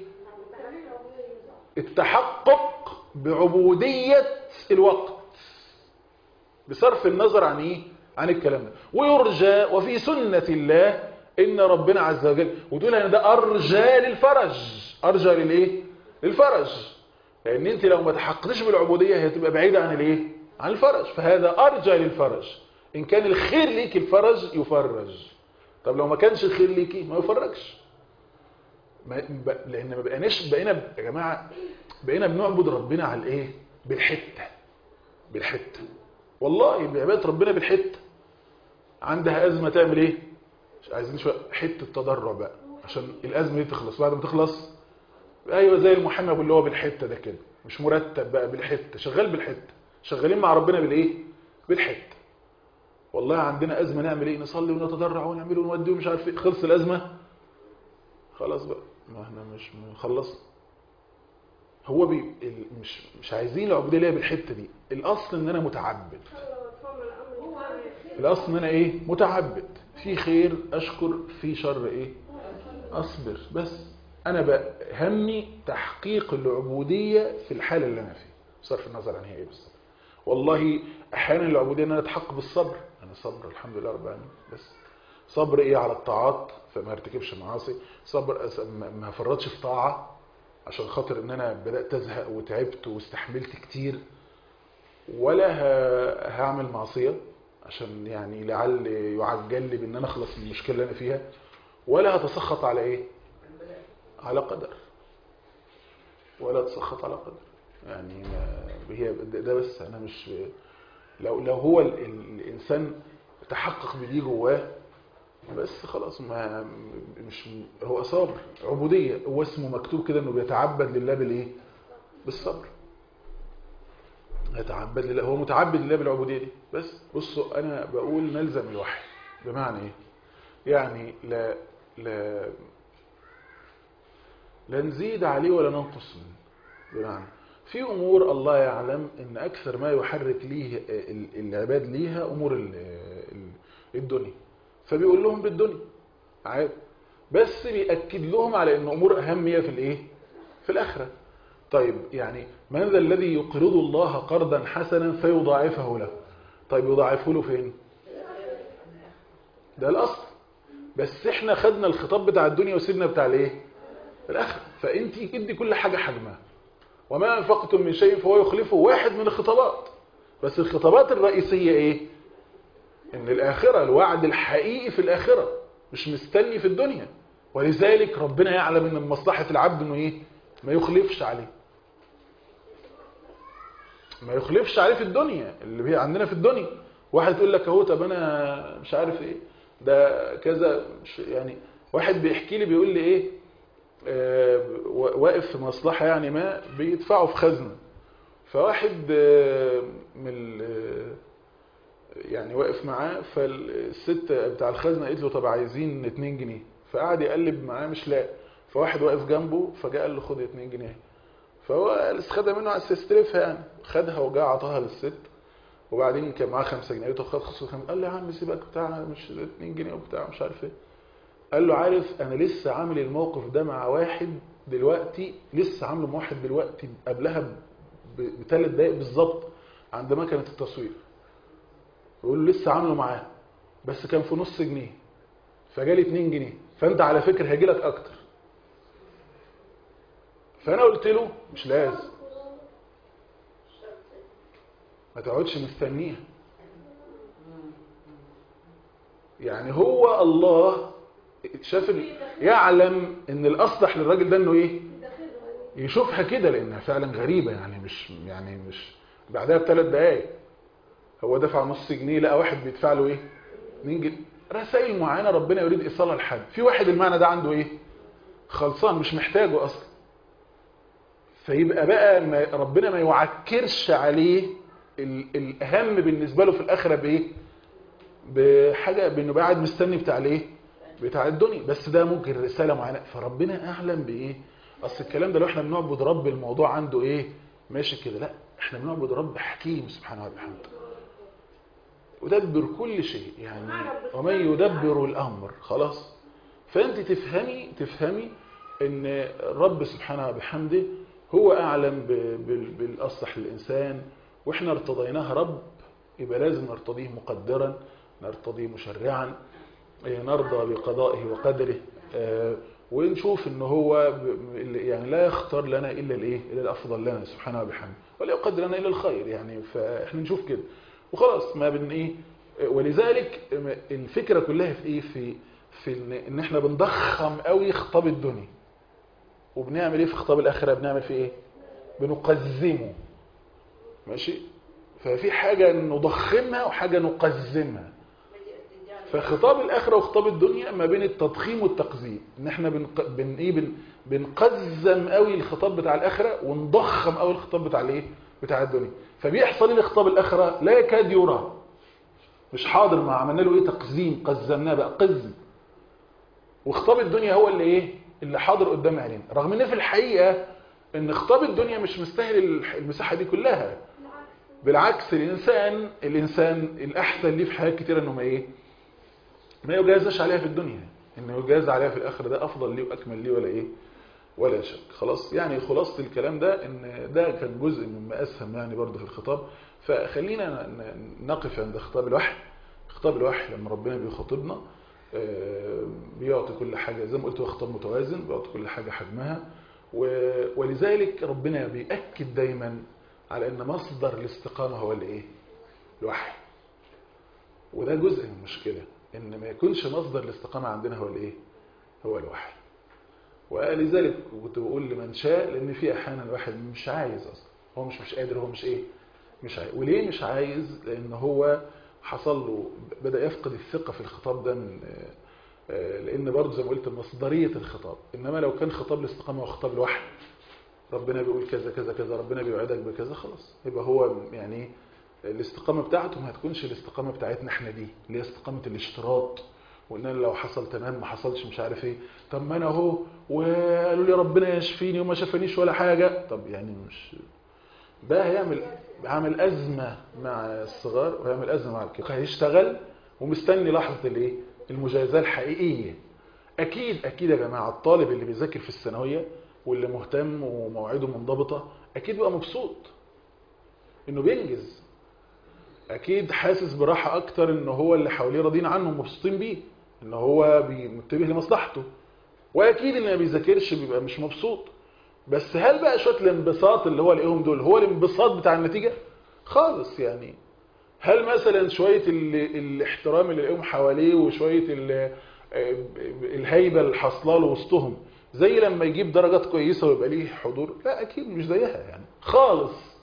التحقق بعبوديه الوقت بصرف النظر عن ايه عن الكلام ده ويرجى وفي سنة الله ان ربنا عز وجل وتقول ان ده ارجى للفرج ارجى للايه للفرج لان انت لو ما تحققتش بالعبودية هتبقى بعيدة عن الايه عن الفرج فهذا ارجى للفرج ان كان الخير ليك الفرج يفرج طب لو ما كانش الخير ليكي ما يفرجش ما لان ما بقيناش بقينا يا جماعه بقينا بنعبد ربنا على الايه بالحته بالحته والله بعباده ربنا بالحته عندها ازمه تعمل ايه مش عايزين شويه حته تضرع بقى عشان الازمه دي تخلص بعد ما تخلص ايوه زي المحامي ابو اللي هو بالحته ده كده مش مرتب بقى بالحته شغال بالحته شغالين مع ربنا بالايه بالحته والله عندنا ازمه نعمل ايه نصلي ونتضرع ونعمل ونودي ومش عارف ايه خلص الازمه خلاص بقى ما احنا مش خلص هو بي مش مش عايزين العبوديه اللي هي بالحته دي الاصل ان انا متعبد الاصل ان انا ايه متعبد في خير اشكر في شر ايه اصبر بس انا بقى همي تحقيق العبوديه في الحاله اللي انا فيها بصرف النظر عن هي ايه بالظبط والله احيانا العبوديه ان انا اتحقق بالصبر انا صبر الحمد لله رب العالمين بس صبر ايه على الطاعات فما ارتكبش معاصي صبر ما فرطش في طاعه عشان خاطر ان انا بدات ازهق وتعبت واستحملت كتير ولا هعمل معصيه عشان يعني لعل يعجل لي بان انا اخلص من المشكله اللي انا فيها ولا هتسخط على ايه على قدر ولا تسخط على قدر يعني ما هي ده بس انا مش لو لو هو ال الانسان تحقق بدي جواه بس خلاص ما مش هو صبر عبودية هو اسمه مكتوب كده انه بيتعبد لله بالايه بالصبر يتعبد لله هو متعبد لله بالعبودية دي بس بصوا انا بقول نلزم الوحي بمعنى ايه يعني لا لا لا نزيد عليه ولا ننقص منه بمعنى في امور الله يعلم ان اكثر ما يحرك ليه ال- العباد ليها امور ال- ال- الدنيا فبيقول لهم بالدنيا عادي بس بيأكد لهم على ان امور اهميه في الايه في الاخره طيب يعني من ذا الذي يقرض الله قرضا حسنا فيضاعفه له طيب يضاعفه له فين ده الاصل بس احنا خدنا الخطاب بتاع الدنيا وسيبنا بتاع الايه الاخره فانت ادي كل حاجه حجمها وما انفقتم من شيء فهو يخلفه واحد من الخطابات بس الخطابات الرئيسيه ايه ان الاخره الوعد الحقيقي في الاخره مش مستني في الدنيا ولذلك ربنا يعلم ان من مصلحه العبد انه ايه ما يخلفش عليه ما يخلفش عليه في الدنيا اللي هي عندنا في الدنيا واحد يقول لك اهو طب انا مش عارف ايه ده كذا مش يعني واحد بيحكي لي بيقول لي ايه آه، واقف في مصلحة يعني ما بيدفعوا في خزنة فواحد آه، من ال- يعني واقف معاه فالست بتاع الخزنة قالت له طب عايزين 2 جنيه فقعد يقلب معاه مش لاقي فواحد واقف جنبه فجاء قال له خد 2 جنيه فهو خدها منه على أساس يستلفها يعني خدها وجاء عطاها للست وبعدين كان معاه 5 جنيه قلت له خد خصوصا خمسة قال له يا عم سيبك بتاع مش 2 جنيه وبتاع مش عارف ايه قال له عارف انا لسه عامل الموقف ده مع واحد دلوقتي لسه عامله مع واحد دلوقتي قبلها بثلاث دقايق بالظبط عند مكنه التصوير بيقول له لسه عامله معاه بس كان في نص جنيه فجالي 2 جنيه فانت على فكره هيجي لك اكتر فانا قلت له مش لازم ما تقعدش مستنيها يعني هو الله شاف ال- يعلم ان الاصلح للراجل ده انه ايه يشوفها كده لانها فعلا غريبه يعني مش يعني مش بعدها بثلاث دقائق هو دفع نص جنيه لقى واحد بيدفع له ايه 2 جنيه رسائل معينه ربنا يريد ايصالها لحد في واحد المعنى ده عنده ايه خلصان مش محتاجه اصلا فيبقى بقى ما ربنا ما يعكرش عليه ال- الاهم بالنسبه له في الاخره بايه بحاجه بانه قاعد مستني بتاع الايه بتاع الدنيا بس ده ممكن رساله معينه فربنا اعلم بايه اصل الكلام ده لو احنا بنعبد رب الموضوع عنده ايه ماشي كده لا احنا بنعبد رب حكيم سبحانه وتعالى يدبر كل شيء يعني ومن يدبر الامر خلاص فانت تفهمي تفهمي ان الرب سبحانه وبحمده هو اعلم ب- بال- بالاصلح للانسان واحنا ارتضيناه رب يبقى لازم نرتضيه مقدرا نرتضيه مشرعا إيه، نرضى بقضائه وقدره آه، ونشوف ان هو ب- يعني لا يختار لنا الا الايه الا الافضل لنا سبحانه وبحمده ولا يقدر لنا الا الخير يعني فاحنا نشوف كده وخلاص ما بن ايه ولذلك الفكره كلها في ايه في في ان إن احنا بنضخم قوي خطاب الدنيا وبنعمل ايه في خطاب الاخره بنعمل فيه ايه بنقزمه ماشي ففي حاجه نضخمها وحاجه نقزمها فخطاب الاخره وخطاب الدنيا ما بين التضخيم والتقزيم ان احنا بنق... بن ايه بن... بنقزم قوي الخطاب بتاع الاخره ونضخم قوي الخطاب بتاع الايه بتاع الدنيا فبيحصل ايه لخطاب الاخره لا يكاد يرى مش حاضر ما عملنا له ايه تقزيم قزمناه بقى قزم وخطاب الدنيا هو اللي ايه اللي حاضر قدام عينينا رغم ان في الحقيقه ان خطاب الدنيا مش مستاهل الح- المساحه دي كلها بالعكس الانسان الانسان الاحسن ليه في حاجات كتير انه ما ايه ما يجازش عليها في الدنيا انه يجاز عليها في الاخره ده افضل ليه واكمل ليه ولا ايه ولا شك خلاص يعني خلاصه الكلام ده ان ده كان جزء مما اسهم يعني برضه في الخطاب فخلينا ن- ن- نقف عند خطاب الوحي خطاب الوحي لما ربنا بيخاطبنا آه، بيعطي كل حاجه زي ما قلت هو خطاب متوازن بيعطي كل حاجه حجمها و- ولذلك ربنا بيأكد دايما على ان مصدر الاستقامه هو الايه الوحي وده جزء من المشكله ان ما يكونش مصدر الاستقامه عندنا هو الايه هو الوحي ولذلك كنت بقول لمن شاء لان في احيانا الواحد مش عايز اصلا هو مش مش قادر هو مش ايه مش عايز وليه مش عايز لان هو حصل له بدا يفقد الثقه في الخطاب ده من آه، لان برضه زي ما قلت مصدريه الخطاب انما لو كان خطاب الاستقامه وخطاب الوحي ربنا بيقول كذا كذا كذا ربنا بيوعدك بكذا خلاص يبقى هو يعني الاستقامه بتاعته ما هتكونش الاستقامه بتاعتنا احنا دي اللي هي استقامه الاشتراط وان انا لو حصل تمام ما حصلش مش عارف ايه طب ما انا اهو وقالوا لي ربنا يشفيني وما شفانيش ولا حاجه طب يعني مش ده هيعمل هيعمل ازمه مع الصغار وهيعمل ازمه مع الكبار هيشتغل ومستني لحظه الايه المجازاه الحقيقيه اكيد اكيد يا جماعه الطالب اللي بيذاكر في الثانويه واللي مهتم ومواعيده منضبطه اكيد بيبقى مبسوط انه بينجز اكيد حاسس براحه اكتر ان هو اللي حواليه راضيين عنه ومبسوطين بيه ان هو بي- منتبه لمصلحته واكيد اللي ما بيذاكرش بيبقى مش مبسوط بس هل بقى شويه الانبساط اللي هو لاقيهم دول هو الانبساط بتاع النتيجه خالص يعني هل مثلا شويه ال... الاحترام اللي لاقيهم حواليه وشويه ال... الهيبه اللي حاصله له وسطهم زي لما يجيب درجات كويسه ويبقى ليه حضور لا اكيد مش زيها يعني خالص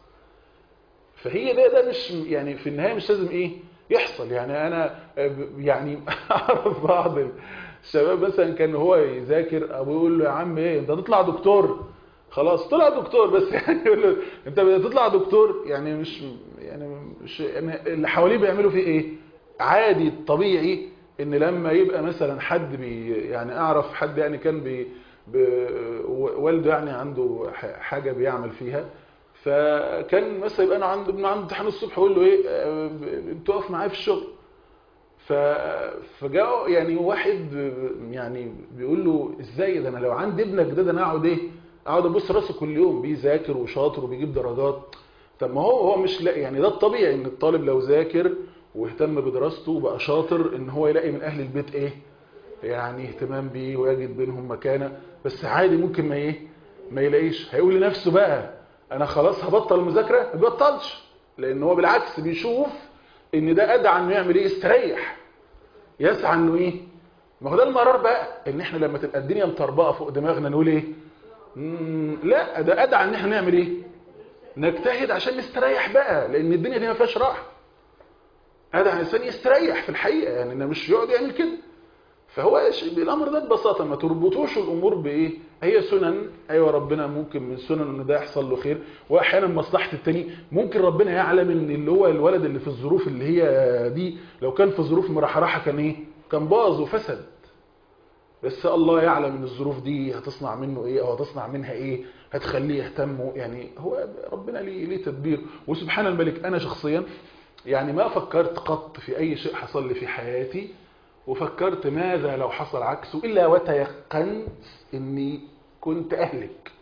فهي ده ده مش يعني في النهايه مش لازم ايه يحصل يعني انا يعني اعرف بعض الشباب مثلا كان هو يذاكر ابوه يقول له يا عم ايه انت هتطلع دكتور خلاص طلع دكتور بس يعني يقول له انت بتطلع دكتور يعني مش يعني مش يعني اللي حواليه بيعملوا فيه ايه عادي طبيعي ان لما يبقى مثلا حد بي يعني اعرف حد يعني كان بي ب- والده يعني عنده ح- حاجه بيعمل فيها فكان مثلا يبقى انا عنده ابن عنده امتحان الصبح يقول له ايه آه، ب- تقف معايا في الشغل ف فجاء يعني واحد يعني بيقول له ازاي ده انا لو عندي ابنك ده ده انا اقعد ايه اقعد ابص راسه كل يوم بيذاكر وشاطر وبيجيب درجات طب ما هو هو مش لا يعني ده الطبيعي ان الطالب لو ذاكر واهتم بدراسته وبقى شاطر ان هو يلاقي من اهل البيت ايه يعني اهتمام بيه ويجد بينهم مكانه بس عادي ممكن ما ايه ما يلاقيش هيقول لنفسه بقى انا خلاص هبطل المذاكره ما بيبطلش لان هو بالعكس بيشوف ان ده ادعى انه يعمل ايه يستريح يسعى انه ايه ما هو ده المرار بقى ان احنا لما تبقى الدنيا مطربقه فوق دماغنا نقول ايه مم، لا ده ادعى ان احنا نعمل ايه نجتهد عشان نستريح بقى لان الدنيا دي ما فيهاش راحه ادعى الانسان يستريح في الحقيقه يعني انه مش يقعد يعمل كده فهو ش- الامر ده ببساطه ما تربطوش الامور بايه هي سنن ايوه ربنا ممكن من سنن ان ده يحصل له خير واحيانا مصلحه التاني ممكن ربنا يعلم ان اللي هو الولد اللي في الظروف اللي هي دي لو كان في ظروف مرحرحه كان ايه كان باظ وفسد بس الله يعلم ان الظروف دي هتصنع منه ايه او هتصنع منها ايه هتخليه يهتم يعني هو ربنا ليه ليه تدبير وسبحان الملك انا شخصيا يعني ما فكرت قط في اي شيء حصل لي في حياتي وفكرت ماذا لو حصل عكسه الا وتيقنت اني كنت اهلك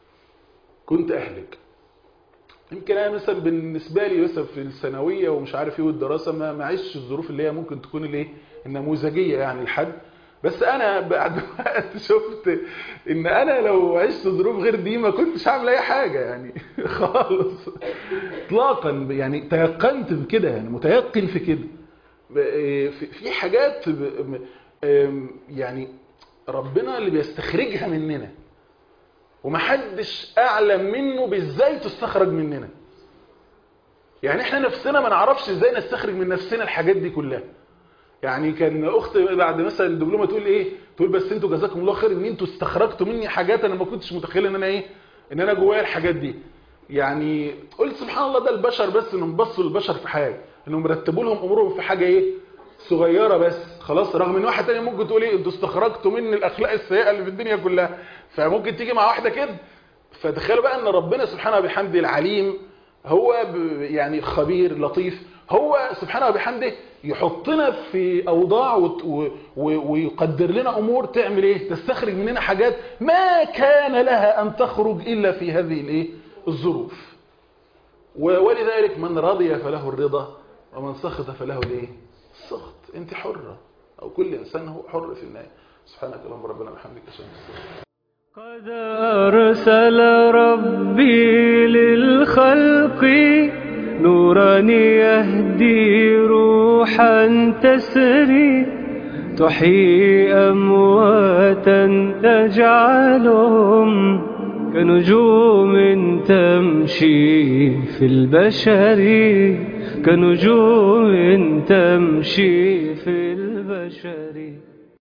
كنت اهلك يمكن انا مثلا بالنسبه لي مثلا في الثانويه ومش عارف ايه والدراسه ما ما عشتش الظروف اللي هي ممكن تكون الايه النموذجيه يعني لحد بس انا بعد وقت شفت ان انا لو عشت ظروف غير دي ما كنتش هعمل اي حاجه يعني خالص اطلاقا يعني تيقنت بكده يعني متيقن في كده ب- في في حاجات ب- م- آم، يعني ربنا اللي بيستخرجها مننا ومحدش اعلم منه بازاي تستخرج مننا يعني احنا نفسنا ما نعرفش ازاي نستخرج من نفسنا الحاجات دي كلها يعني كان اخت بعد مثلا الدبلومه تقول ايه تقول بس انتوا جزاكم الله خير ان انتوا استخرجتوا مني حاجات انا ما كنتش متخيل ان انا ايه ان انا جوايا الحاجات دي يعني قلت سبحان الله ده البشر بس انهم بصوا للبشر في حاجه انهم رتبوا لهم امورهم في حاجه ايه صغيره بس خلاص رغم ان واحد تاني ممكن تقول ايه انتوا استخرجتوا مني الاخلاق السيئه اللي في الدنيا كلها فممكن تيجي مع واحده كده فتخيلوا بقى ان ربنا سبحانه وبحمده العليم هو ب- يعني خبير لطيف هو سبحانه وبحمده يحطنا في اوضاع وت- و- و- ويقدر لنا امور تعمل ايه تستخرج مننا حاجات ما كان لها ان تخرج الا في هذه الايه الظروف و- ولذلك من رضي فله الرضا ومن سخط فله الايه السخط انت حرة او كل انسان هو حر في النهايه سبحانك اللهم ربنا وبحمدك اشهد ان لا اله الا انت قد أرسل ربي للخلق نورا يهدي روحا تسري تحيي أمواتا تجعلهم كنجوم تمشي في البشر كنجوم تمشي